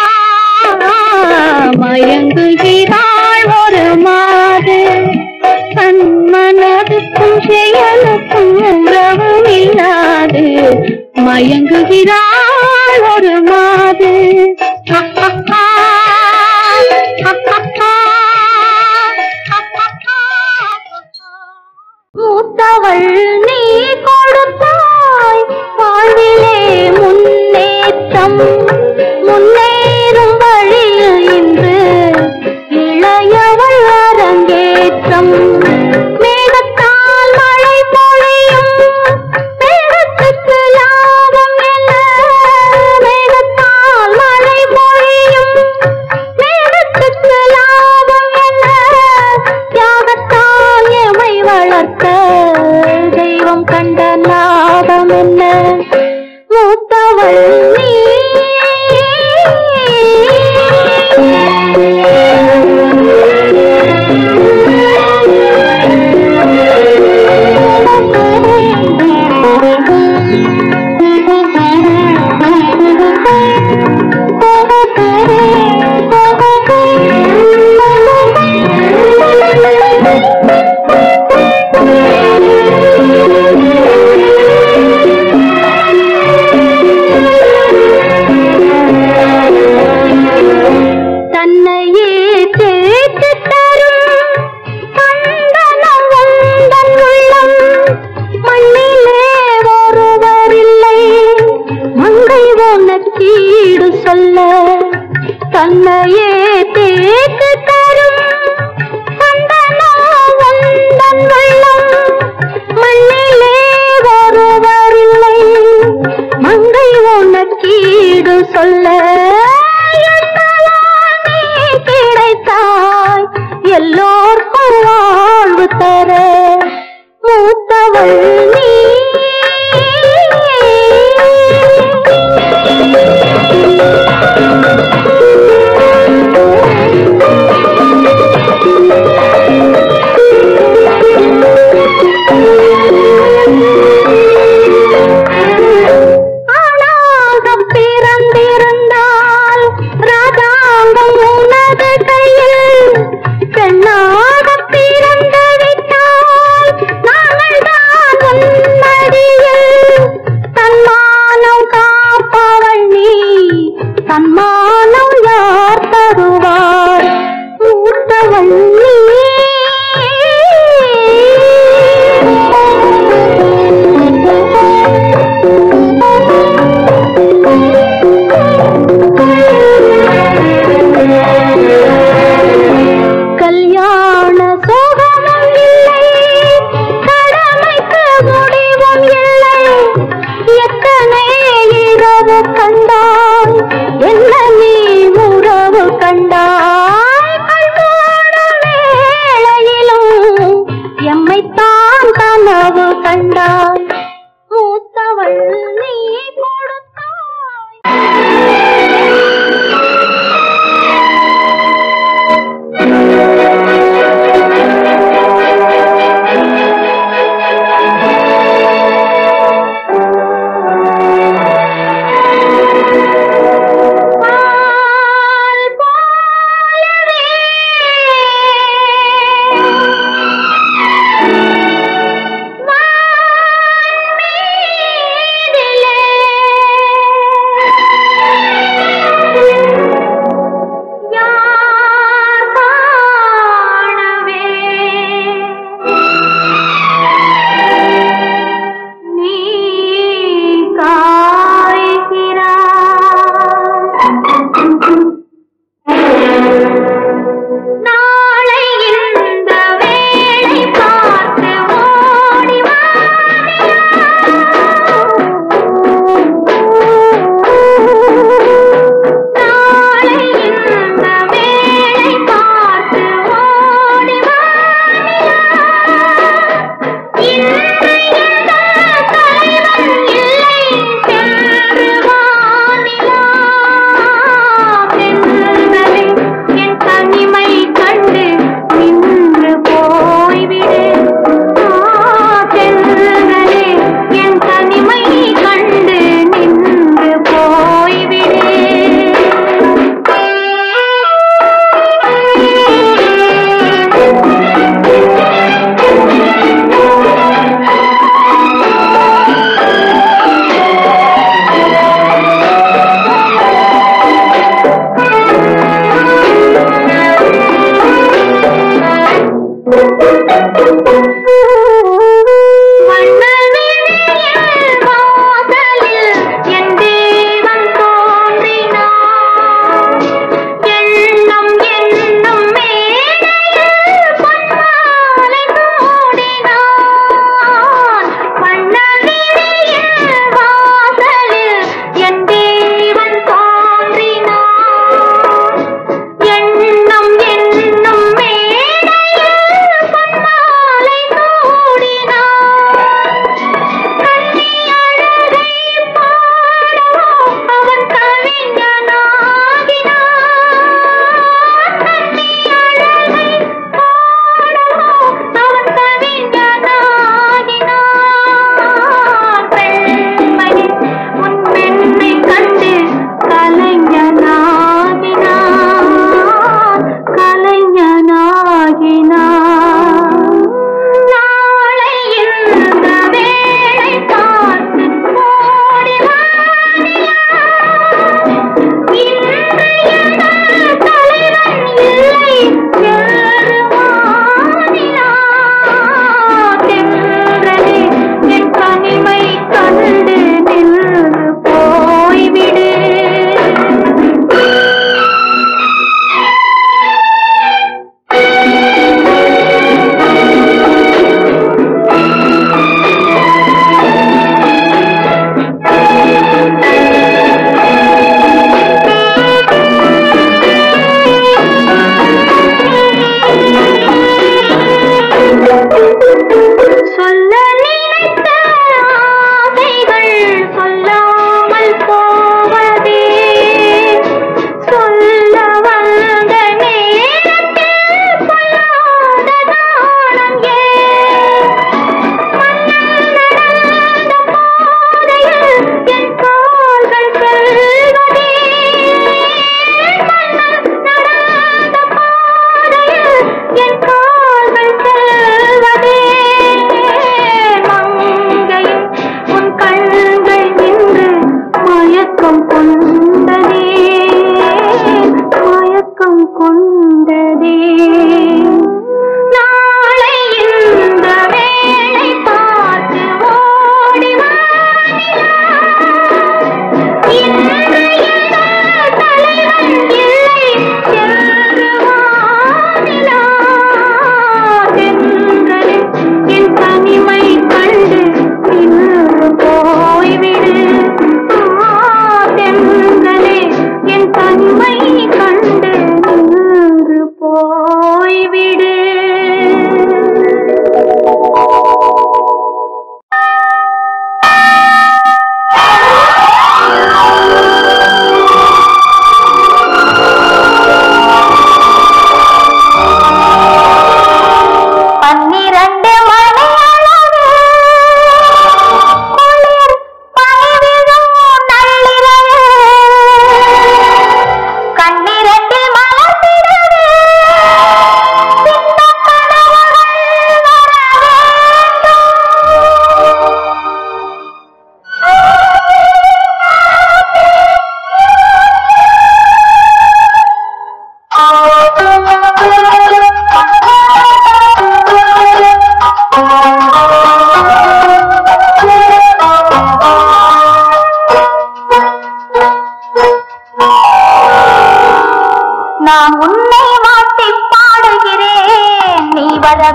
மயங்குகிறாள் ஒரு மாது தன் மனதுக்கும் செயலுக்கும் உறவும் இல்லாது மயங்குகிறாள் ஒரு மாது மூத்தவள் நீ கொடுத்தாய் வாழ்விலே முன்னேற்றம் முன்னேறும் வழியில் இன்று சொல்ல தன்னையே தேக்கு தரும் சந்தனோ உந்தன் உள்ளம் மண்ணிலே ஒருவரில்லை மங்கை உனக்கீடு சொல்ல எங்களால் நீ கிடைத்தாய் எல்லோர்க்கும் வாழ்வு தர மூத்தவள் நீ ஆணாக பிறந்திருந்தால் ராஜாங்கம் உனது கையில் பெண்ணாக பிறந்து விட்டால் நாங்கள் தான்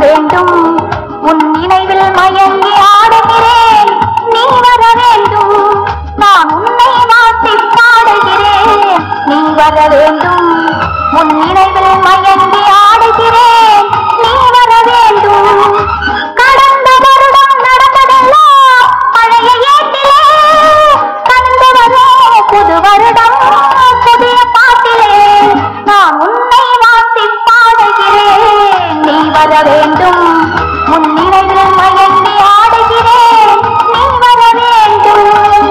வேண்டும் உன் நினைவில் மயங்கி ஆடுகிறேன் நீ வர வேண்டும் நான் உன்னை வாட்டி பாடுகிறேன் நீ வர வேண்டும் உன் நினைவில் மயங்கி ஆடுகிறேன் நீ வர வேண்டும் கடந்த வருடம் நடந்ததெல்லாம் பழைய ஏட்டிலே கண்டு வரும் புது வருடம் புதிய பாட்டிலே நான் உன்னை வாட்டி பாடுகிறேன் நீ வர வேண்டும் உன் நினைவில் மயங்கி ஆடுகிறேன் நீ வர வேண்டும்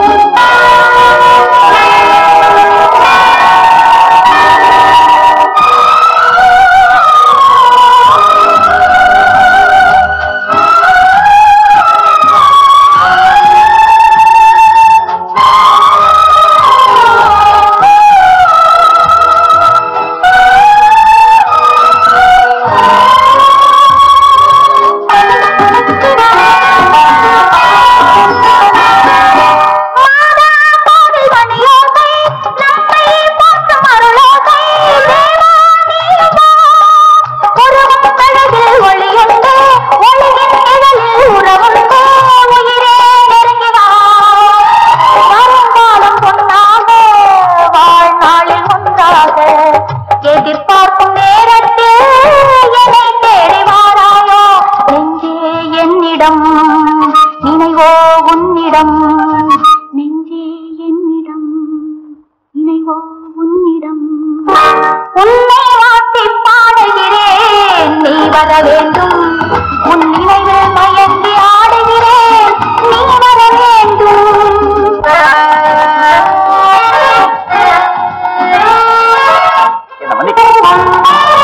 எதிர்பார்க்கும் நேரத்தில் என்னை தேடி வாராயோ நெஞ்சே என்னிடம் நினைவோ உன்னிடம் நெஞ்சே என்னிடம் நினைவோ உன்னிடம் உன்னை வாட்டி பாடுகிறேன் நீ வர வேண்டும் உன் நினைவில் மயங்கி ஆடுகிறேன் நீ வர வேண்டும்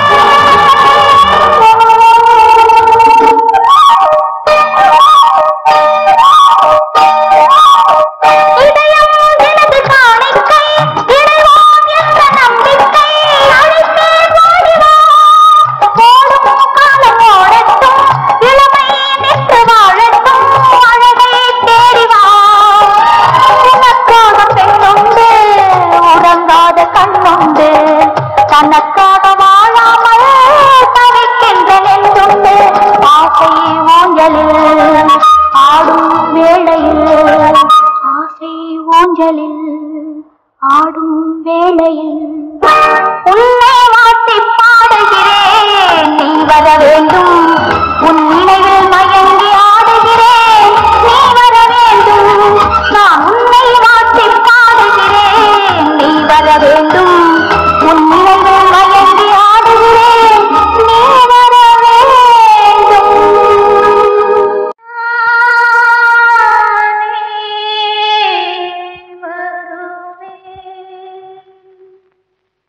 இதயம் எனது காணிக்கை இறைவான் என்ற நம்பிக்கை அழைத்தேன் ஓடி வா. ஓடும் காலம் ஓடட்டும் இளமை நின்று வாழட்டும் அழகை தேடி வா உனக்காக பெண்ணுண்டு உறங்காத கண்ணுண்டு தனக்காக வாழாமல் தவிக்கின்ற நெஞ்சுண்டு ஆசை ஊஞ்சலில் ஆடும் வேளையில் ஆசை ஊஞ்சலில் ஆடும் வேளையில் உன்னை வாட்டி பாடுகிறேன் நீ வர வேண்டும் உன் நினைவில் மயங்கி ஆடுகிறேன் நீ வர வேண்டும் நான் உன்னை வாட்டி பாடுகிறேன் நீ வர வேண்டும் உன் நினைவில் மயங்கி ஆடுகிறேன் நீ வர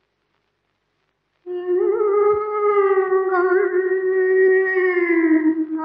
வேண்டும்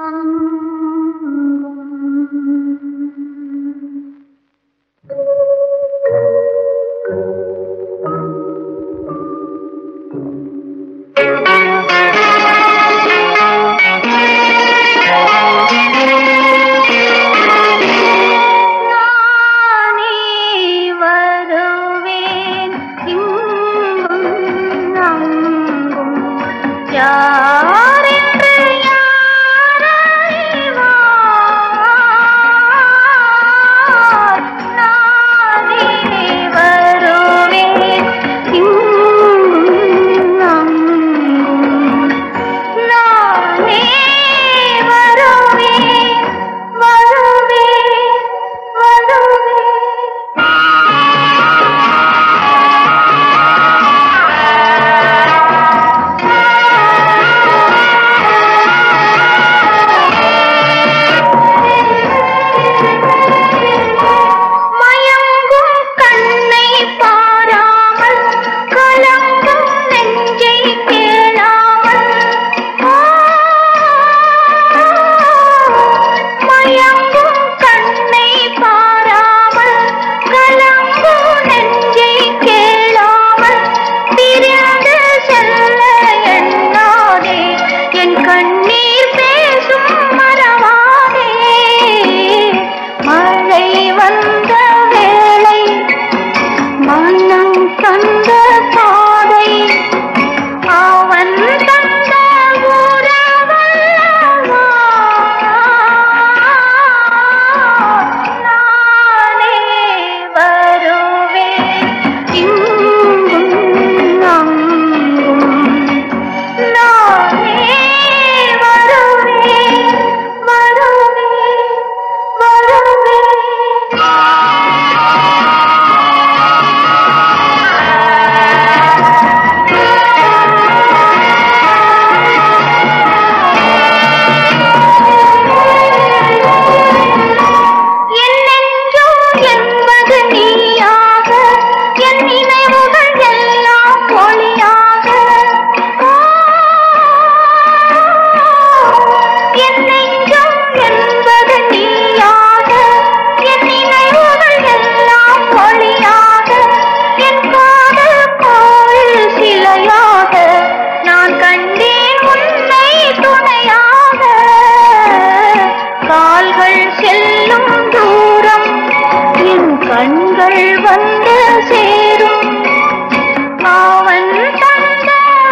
திங்கள் வந்து சேரும் அவன் தந்த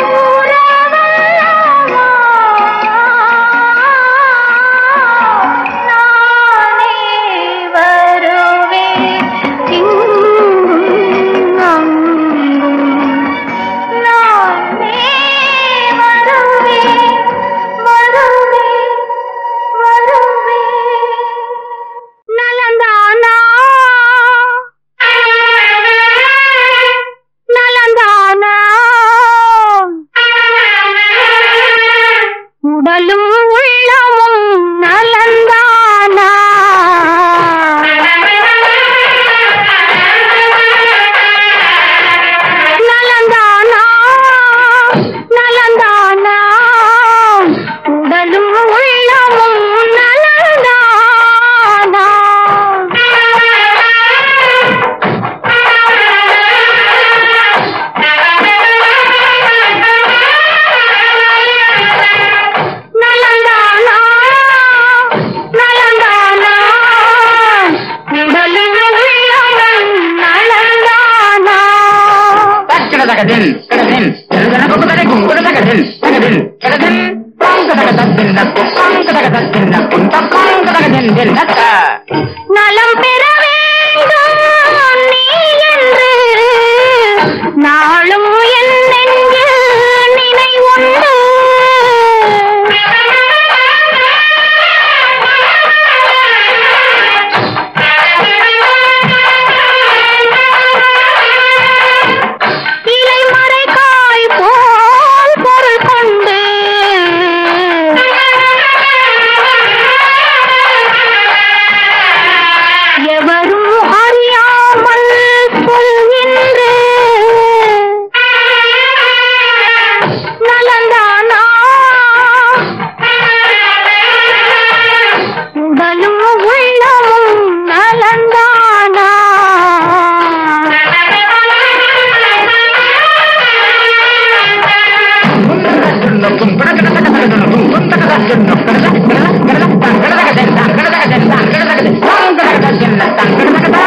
உறவல்லவா நானே வருவேன் இங்கும் அங்கும் நானே வருவேன் வருவேன் வருவேன் நலந்தானா நலந்தானா உடலும் உள்ளமும் நலந்தானா நலந்தானா நலந்தானா உடலும் உள்ளமும் நலந்தானா நலந்தானா நலந்தானா உடலும் உள்ளமும் நலந்தானா தக்கட தகதின் தகதின் எழுதன குங்குதலை குங்குத தகதின் தகதின் தகதின் பாங்க தக தத்தின் நக்கு பாங்க தக தத்தின் நக்கும் தப்பாங்க தகதின் தின் நக்க நலம் பெற வேண்டும் நீ என்று நாளும் என் நெஞ்சில் நினைவுண்டு இலைமறை காய் போல் பொருள் கொண்டு எவரும் அறியாமல் சொல்கின்ற நலந்தானா உடலும் உள்ளமும் நலந்தானா நக்கும் படக்கட தக தகதனக்கும் குந்தக தத்தின் நக்கட தக்கட தக்கட தங்கட தகதின் தங்கட தகதின் தங்கட தகதின் பாங்க தக தத்தின் தங்கட தகதா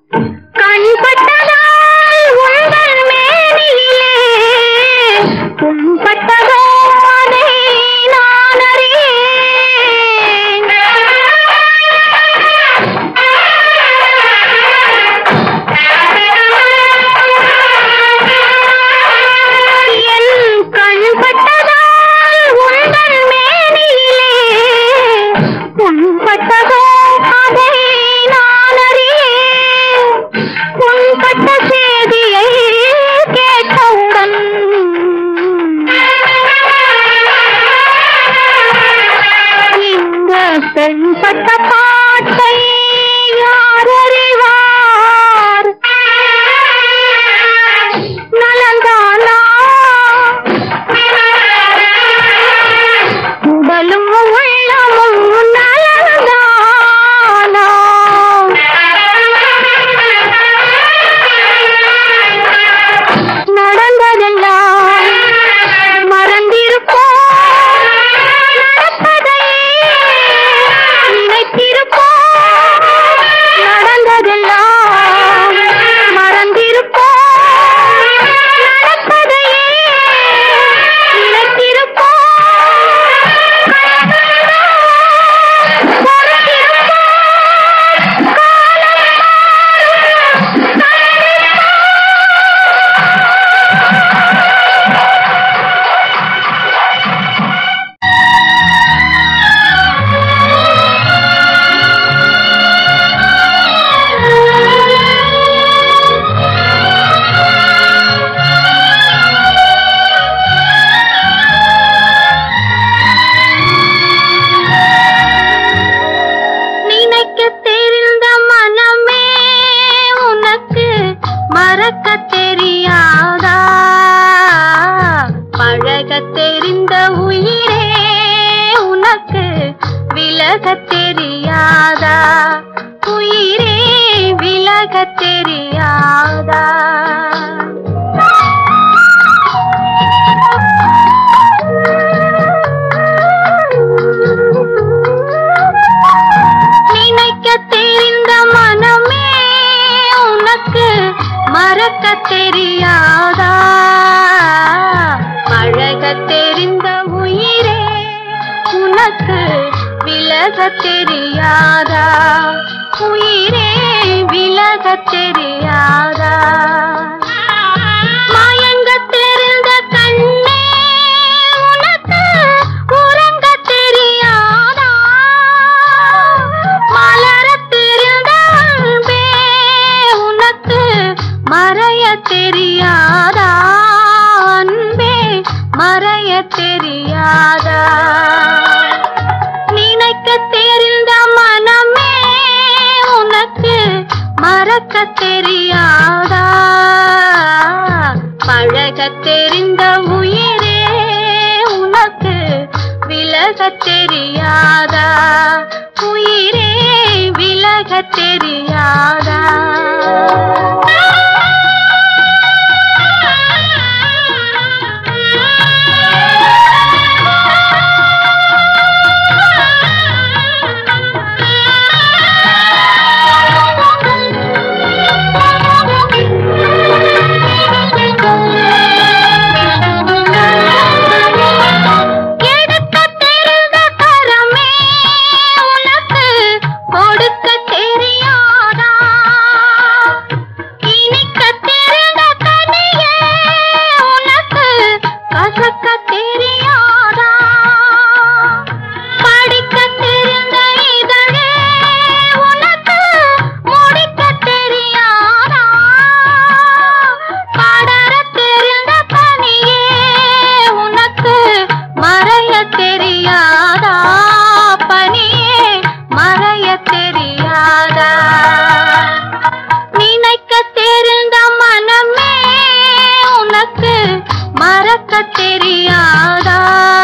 கண்பட்டதால் உங்கள் மேனியிலே புண்பட்டதோ அதை நான் அறியேன் என் கண்பட்டதால் உங்கள் மேனியிலே புண்பட்டதோ அதை நான் அறியேன் புண்பட்ட செய்தியை கேட்டவுடன் இந்த பெண்பட்ட பாட்டை யார் அறிவார் நலந்தானா உடலும் உள்ளமும் நலந்தானா நடந்ததெல்லாம் மறந்திருப்போம் நடப்பதை நினைத்திருப்போம் நடந்ததெல்லாம் மறந்திருப்போம் நடப்பதை நினைத்திருப்போம் பொறுத்திருப்போம் காலம் நினைக்க தெரிந்த மனமே உனக்கு மறக்க தெரியாதா பழக தெரிந்த உயிரே உனக்கு விலக தெரியாதா உயிரே விலக தெரியாதா நினைக்க தெரிந்த மனமே மறக்க தெரியாதா பழக தெரிந்த உயிரே உனக்கு விலக தெரியாதா உயிரே விலக தெரியாதா மயங்க தெரிந்த கண்ணே உனக்கு உறங்க தெரியாதா மலர தெரிந்த அன்பே உனக்கு மறைய தெரியாதா அன்பே மறைய தெரியாதா நினைக்க தெரிந்த மனமே உனக்கு மறக்க தெரியாதா பழக தெரிந்த உயிரே உனக்கு விலக தெரியாதா உயிரே விலக தெரியாதா எடுக்க தெரிந்த கரமே உனக்கு கொடுக்க தெரியாதா இனிக்க தெரிந்த கனியே உனக்கு கசக்க தெரியாதா படிக்க தெரிந்த இதழே உனக்கு முடிக்க தெரியாதா படர தெரிந்த பனியே உனக்கு மறைய தெரியாதா பனியே மறைய தெரியாதா நினைக்க தெரிந்த மனமே உனக்கு மறக்க தெரியாதா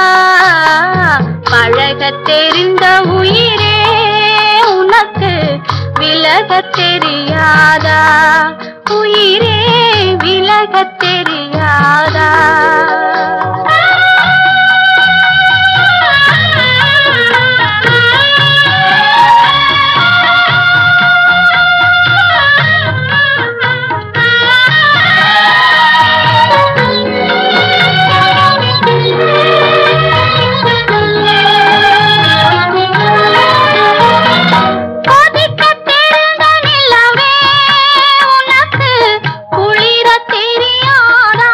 பழக தெரிந்த உயிரே உனக்கு விலக தெரியாதா உயிரே விலக தெரியாதா கொதிக்க தெரிந்த நிலவே உனக்கு குளிர தெரியாதா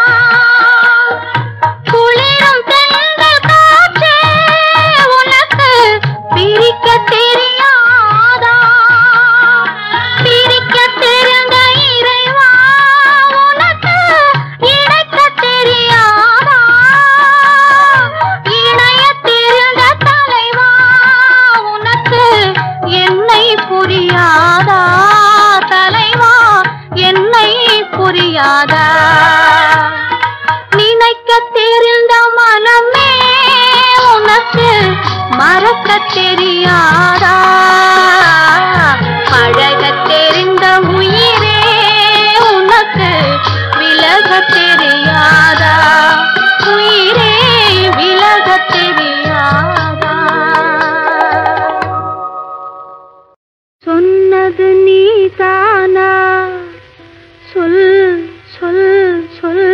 குளிரும் தென்றல் காற்றே உனக்கு பிரிக்க தெரியாதா பிரிக்க தெரிந்த இறைவா உனக்கு இணைக்க தெரியாதா இணைய தெரிந்த தலைவா உனக்கு என்னை புரியாதா தலைவா என்னை புரியாதா நினைக்க தெரிந்த மனமே உனக்கு மறக்க தெரியாதா பழக தெரிந்த உயிரே உனக்கு விலக தெரியாதா உயிரே விலக தெரியாதா சொன்னது நீதானா சொல் சொல் சொல்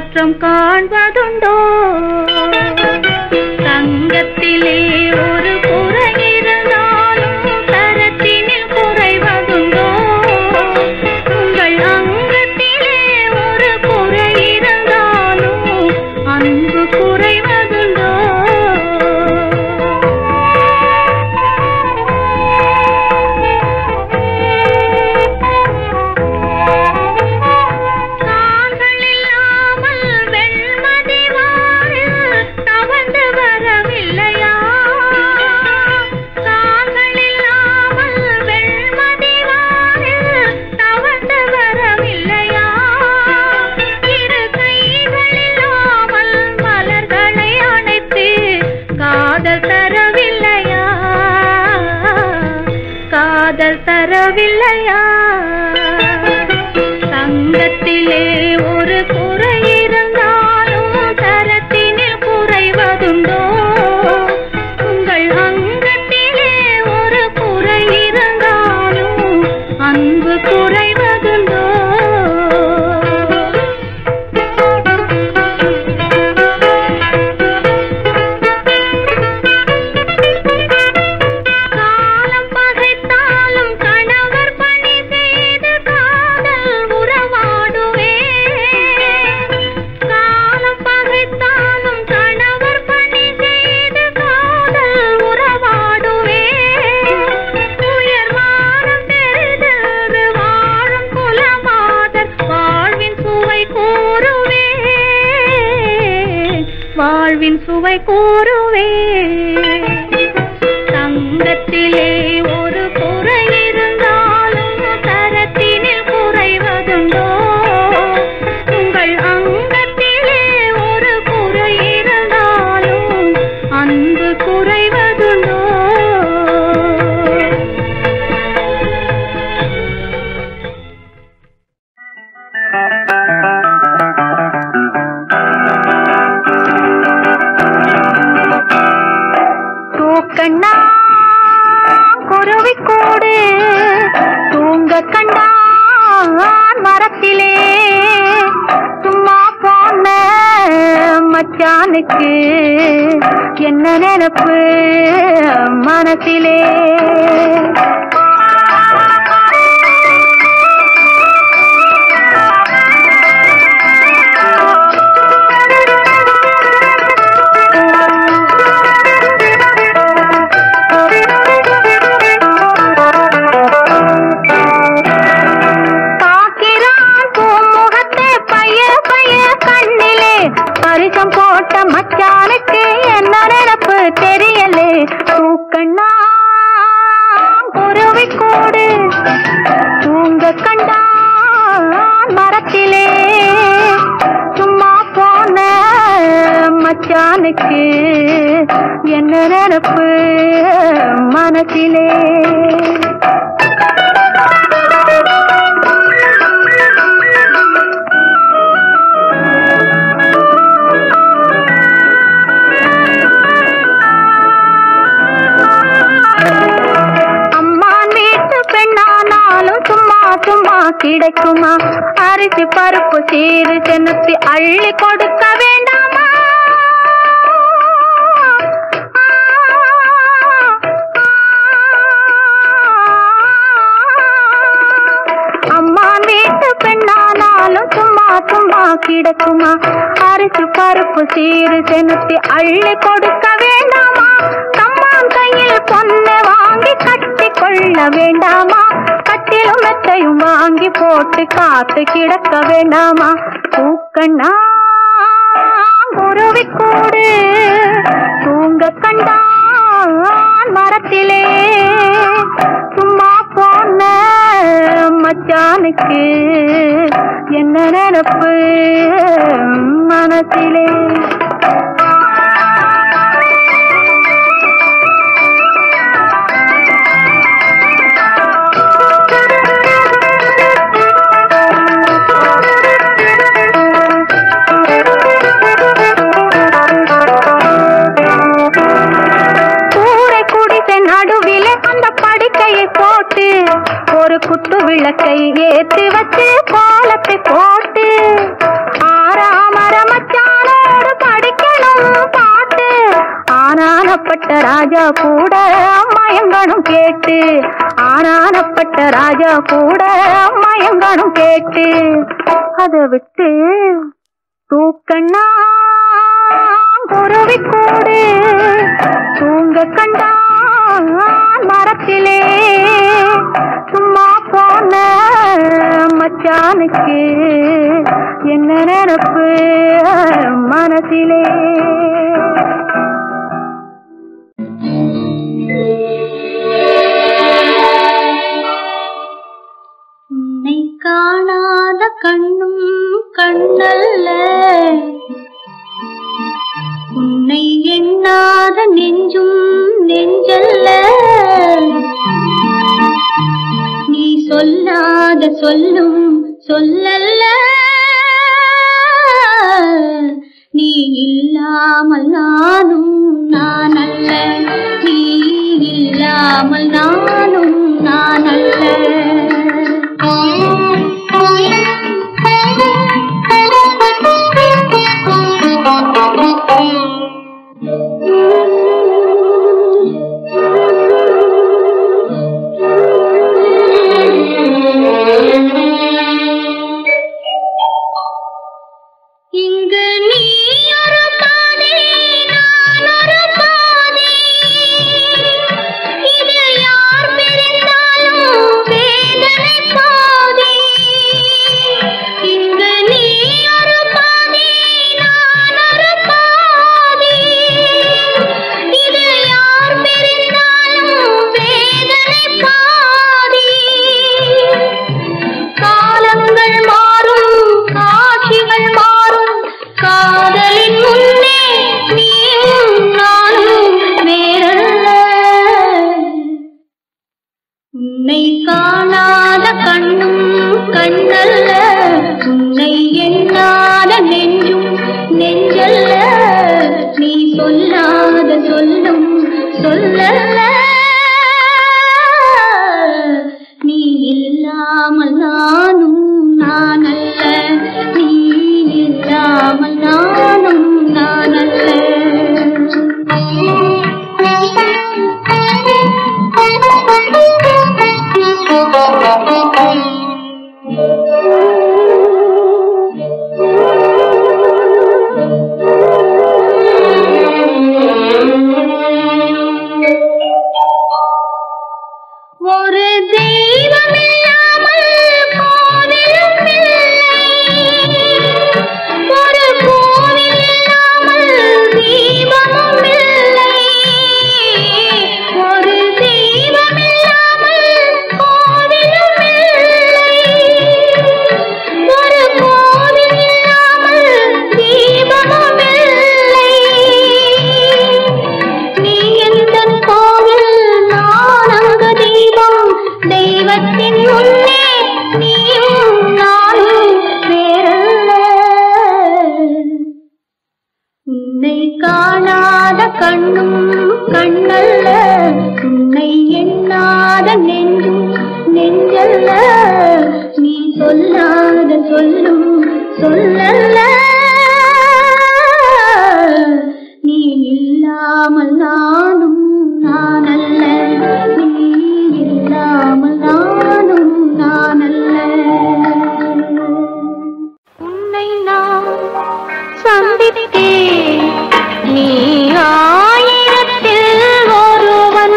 மாற்றம் காண்பதுண்டோ தங்கத்திலே ஒரு குறை இருந்தாலும் தரத்தினில் குறைவதுண்டோ உங்கள் அங்கத்திலே ஒரு குறை இருந்தாலும் அன்பு குறைவதுண்டோ கால்கள் இல்லாமல் வெண்மதி வானில் தவழ்ந்து வரவில்லையா கால்கள் இல்லாமல் வெண்மதி வானில் தவழ்ந்து வரவில்லையா இரு கைகள் இல்லாமல் மலர்களை அணைத்து காதல் தரவில்லையா காதல் தரவில்லையா தங்கத்திலே ஒரு குறை இருந்தாலும் தரத்தினில் குறைவதுண்டோ உங்கள் அங்கத்திலே ஒரு குறை இருந்தாலும் அன்பு குறைவதுண்டோ காலம் பகைத்தாலும் கணவர் பணி செய்து காதல் உறவாடுவே காலம் பகைத்தாலும் கணவர் பணி செய்து காதல் உறவாடுவே உயர்வானம் தெரிந்தது வாழும் குலமாதர் வாழ்வின் சுவை கூறுவே வாழ்வின் சுவை கூறுவே தங்கத்திலே ஒரு குறை இருந்தாலும் தரத்தினில் குறைவதுண்டோ உங்கள் அங்கத்திலே ஒரு குறை இருந்தாலும் அன்பு குறைவதுண்டோ தூக்கண்ணா குருவிக்கூடு தூங்க கண்டான் மரத்திலே சும்மா போன மச்சானுக்கு என்ன நினப்பு மனசிலே பார்க்கிறான் பூமுகத்தை பைய பைய கண்ணிலே பரிசம் போட்ட மச்சானுக்கு என்ன நினப்பு தெரியலே தூக்கண்ணா குருவி கூடு தூங்க கண்டான் மரத்திலே சும்மா போன மச்சானுக்கு என்ன நினப்பு மனசிலே அம்மான் வீட்டு பெண்ணானாலும் சும்மா சும்மா கிடைக்குமா அரிசி பருப்பு சீரு செனுப்பி அள்ளி கொடுக்க வேண்டாமா அம்மான் வீட்டு பெண்ணானாலும் சும்மா சும்மா கிடக்குமா அரிசி பருப்பு சீரு செனுத்தி அள்ளி கொடுக்க வேண்டாமா கம்மான் கையில் பொண்ணு வாங்கி கட்டி கொள்ள வேண்டாமா கட்டிலும் மெத்தையும் வாங்கி போட்டு காத்து கிடக்க வேண்டாமா பூக்கண்ணா குருவி கூடு தூங்க கண்டான் மரத்திலே சும்மா போன மச்சானுக்கு என்ன நினப்பு மனசிலே கூரை குடிசை நடுவிலே அந்த படுக்கையை போட்டு ஒரு குத்து விளக்கை ஏத்தி வச்சு கோலத்தை போட்டு ஆறாமர ஆனானப்பட்ட ராஜா கூட மயங்கணும் கேட்டு ஆனானப்பட்ட ராஜா கூட மயங்கணும் கேட்டு அதை விட்டு தூக்கண்ணா குருவி கூடு தூங்க கண்டான் மரத்திலே சும்மா போன மச்சானுக்கு என்ன நினப்பு மனசிலே உன்னை காணாத கண்ணும் கண்ணல்ல உன்னை எண்ணாத நெஞ்சும் நெஞ்சல்ல நீ சொல்லாத சொல்லும் சொல்லல்ல நீ இல்லாமல் நானும் நான் அல்ல நீ இல்லாமல் நானும் நான் இங்கு நீ ஒரு பாதை நான் ஒரு பாதை இது யார் பிரிந்தாலும் வேதனை பாதை இங்கு நீ ஒரு பாதை நான் ஒரு பாதை இது யார் பிரிந்தாலும் வேதனை பாதை காலங்கள் மாறும் காட்சிகள் மாறும் காதலின் முன்னே நீயும் நானும் வேறல்ல உன்னை காணாத கண்ணும் கண்ணல்ல உன்னை எண்ணாத நெஞ்சும் நெஞ்சல்ல நீ சொல்லாத சொல்லும் சொல்லல்ல நீ இல்லாமல் நானும் நான் அல்ல நீ இல்லாமல் நானும் நான் ஒரு தெய்வம் இல்லாமல் கோவிலும் இல்லை ஒரு கோவில் இல்லாமல் தீபமும் இல்லை ஒரு தெய்வம் இல்லாமல் கோவிலும் இல்லை ஒரு கோவில் இல்லாமல் தீபமும் இல்லை நீ எந்தன் கோவில் நான் அங்க தீபம் தெய்வத்தின் முன்னே நீயும் நானும் வேறல்ல உன்னை காணாத கண்ணும் கண்ணல்ல உன்னை எண்ணாத நெஞ்சும் நெஞ்சல்ல நீ சொல்லாத சொல்லும் சொல்லல்ல நீ இல்லாமல் நானும் நான் அல்ல நீ இல்லாமல் நானும் நான் அல்ல உன்னை நான் சந்தித்தேன் நீ ஆயிரத்தில் ஒருவன்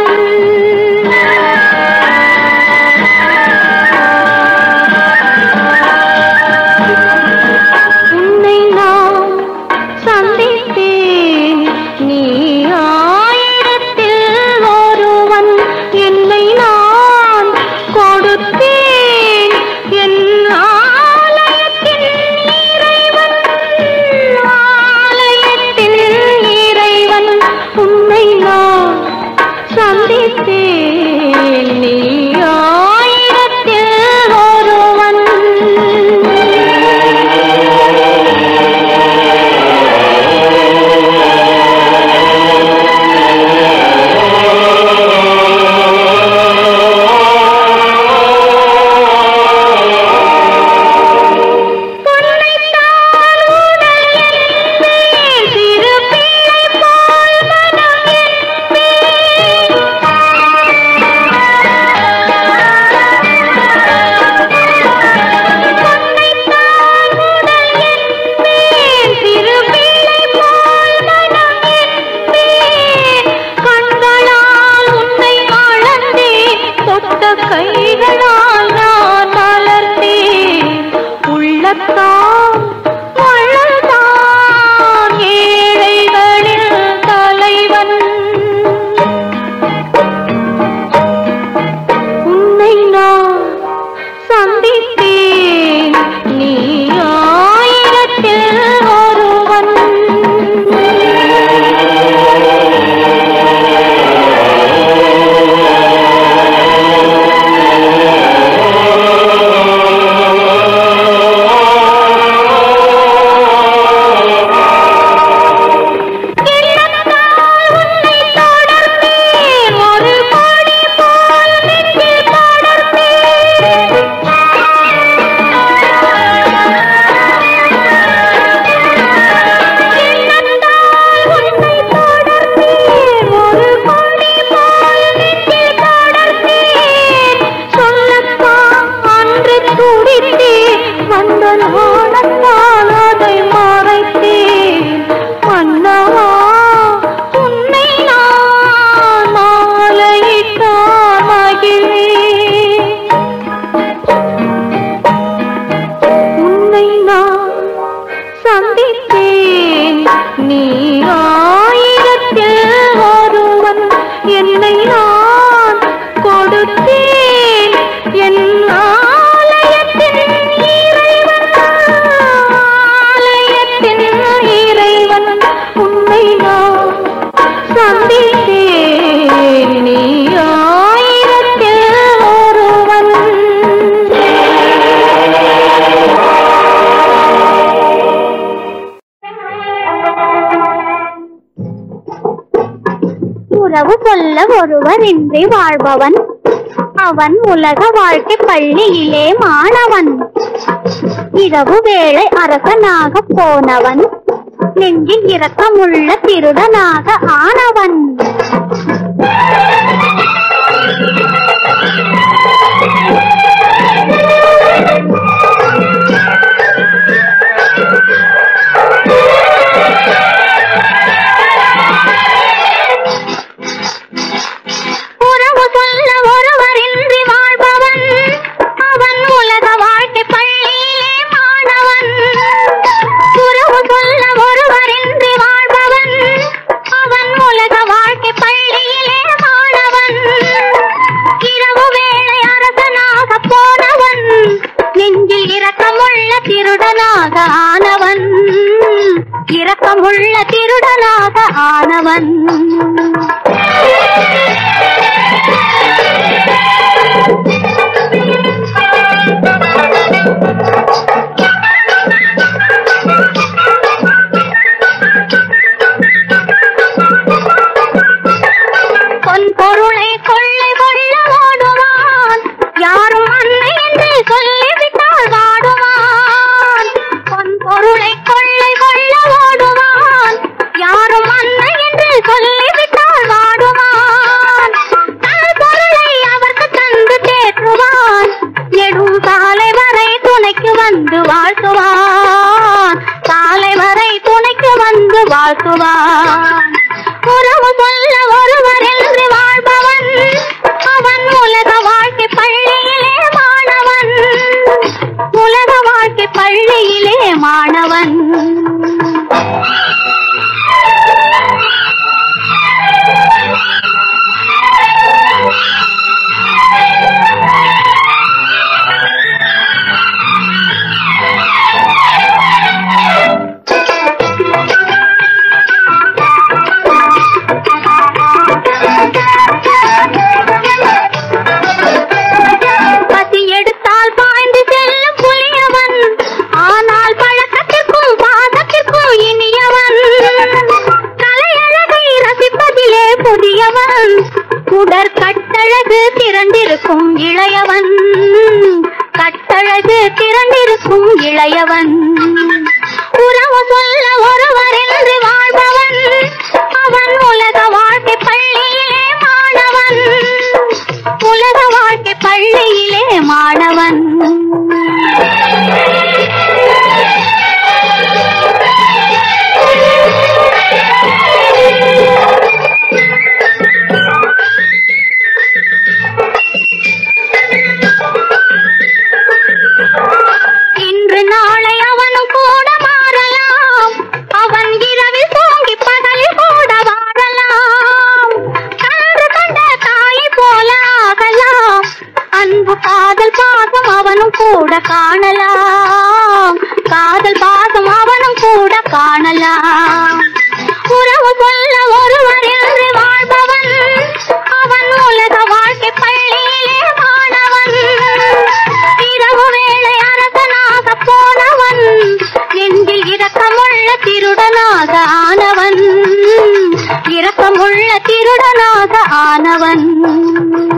உன்னை நான் சந்தித்தேன் நீ ஆயிரத்தில் ஒருவன் என்னை நான் கொடுத்தேன் என் ஆலயத்தின் இறைவன் ஆலயத்தின் இறைவன் உறவு சொல்ல ஒருவர் இன்றி வாழ்பவன் அவன் உலக வாழ்க்கை பள்ளியிலே மாணவன் இரவு வேளை அரசனாக போனவன் நெஞ்சில் இரக்கமுள்ள திருடனாக ஆனவன் உறவு சொல்ல ஒருவரின்றி வாழ்பவன் அவன் உலக வாழ்க்கை பள்ளியிலே மாணவன் உறவு சொல்ல ஒருவரின்றி வாழ்பவன் அவன் உலக வாழ்க்கை பள்ளியிலே மாணவன் இரவு வேளை அரசனாக போனவன் நெஞ்சில் இரக்கமுள்ள திருடனாக ஆனவன் இரக்கமுள்ள திருடனாக ஆனவன் பொன் பொருளை கொள்ளை கொள்ள ஓடுவான் யாரும் அன்னை என்று சொல்லிவிட்டால் வாடுவான் பொன் பொருளை கொள்ளை கொள்ள ஓடுவான் யாரும் அன்னை என்று சொல்லிவிட்டால் வாடுவான் தன் பொருளை அவருக்கு தந்து தேற்றுவான் நெடும் சாலை வரை துணைக்கு வந்து வாழ்த்துவான் சாலை வரை துணைக்கு வந்து வாழ்த்துவான் உறவு சொல்ல ஒருவர் என்று வாழ்பவன் அவன் உலக வாழ்க்கை பள்ளியிலே மாணவன் உலக வாழ்க்கை பள்ளியிலே மாணவன் பசி எடுத்தால் பாய்ந்து செல்லும் புலியவன் ஆனால் பழக்கத்திற்கும் பாசத்திற்கும் இனியவன் கலையழகை ரசிப்பதிலே புதியவன் உடற்கட்டழகு திரண்டிருக்கும் இளையவன் கட்டழகு திரண்டிருக்கும் இளையவன் உறவு சொல்ல ஒருவர் என்று வாழ்பவன் அவன் உலக வாழ்க்கை பள்ளியிலே மாணவன் உலக வாழ்க்கை பள்ளியிலே மாணவன் இன்று நாளை அவனும் கூட மாறலாம் அவன் இரவில் தூங்கி பகலில் கூட வாழலாம் கண்டு கண்ட தாயை போல ஆகலாம் அன்பு காதல் பாசம் அவனும் கூட காணலாம் காதல் பாசம் அவனும் கூட காணலாம் உறவு சொல்ல ஒருவர் என்று வாழ்பவன் அவன் உலக வாழ்க்கை பள்ளியிலே மாணவன் இரவு வேளை அரசனாக போனவன் நெஞ்சில் இரக்கமுள்ள திருடனாக ஆனவன் இரக்கமுள்ள திருடனாக ஆனவன்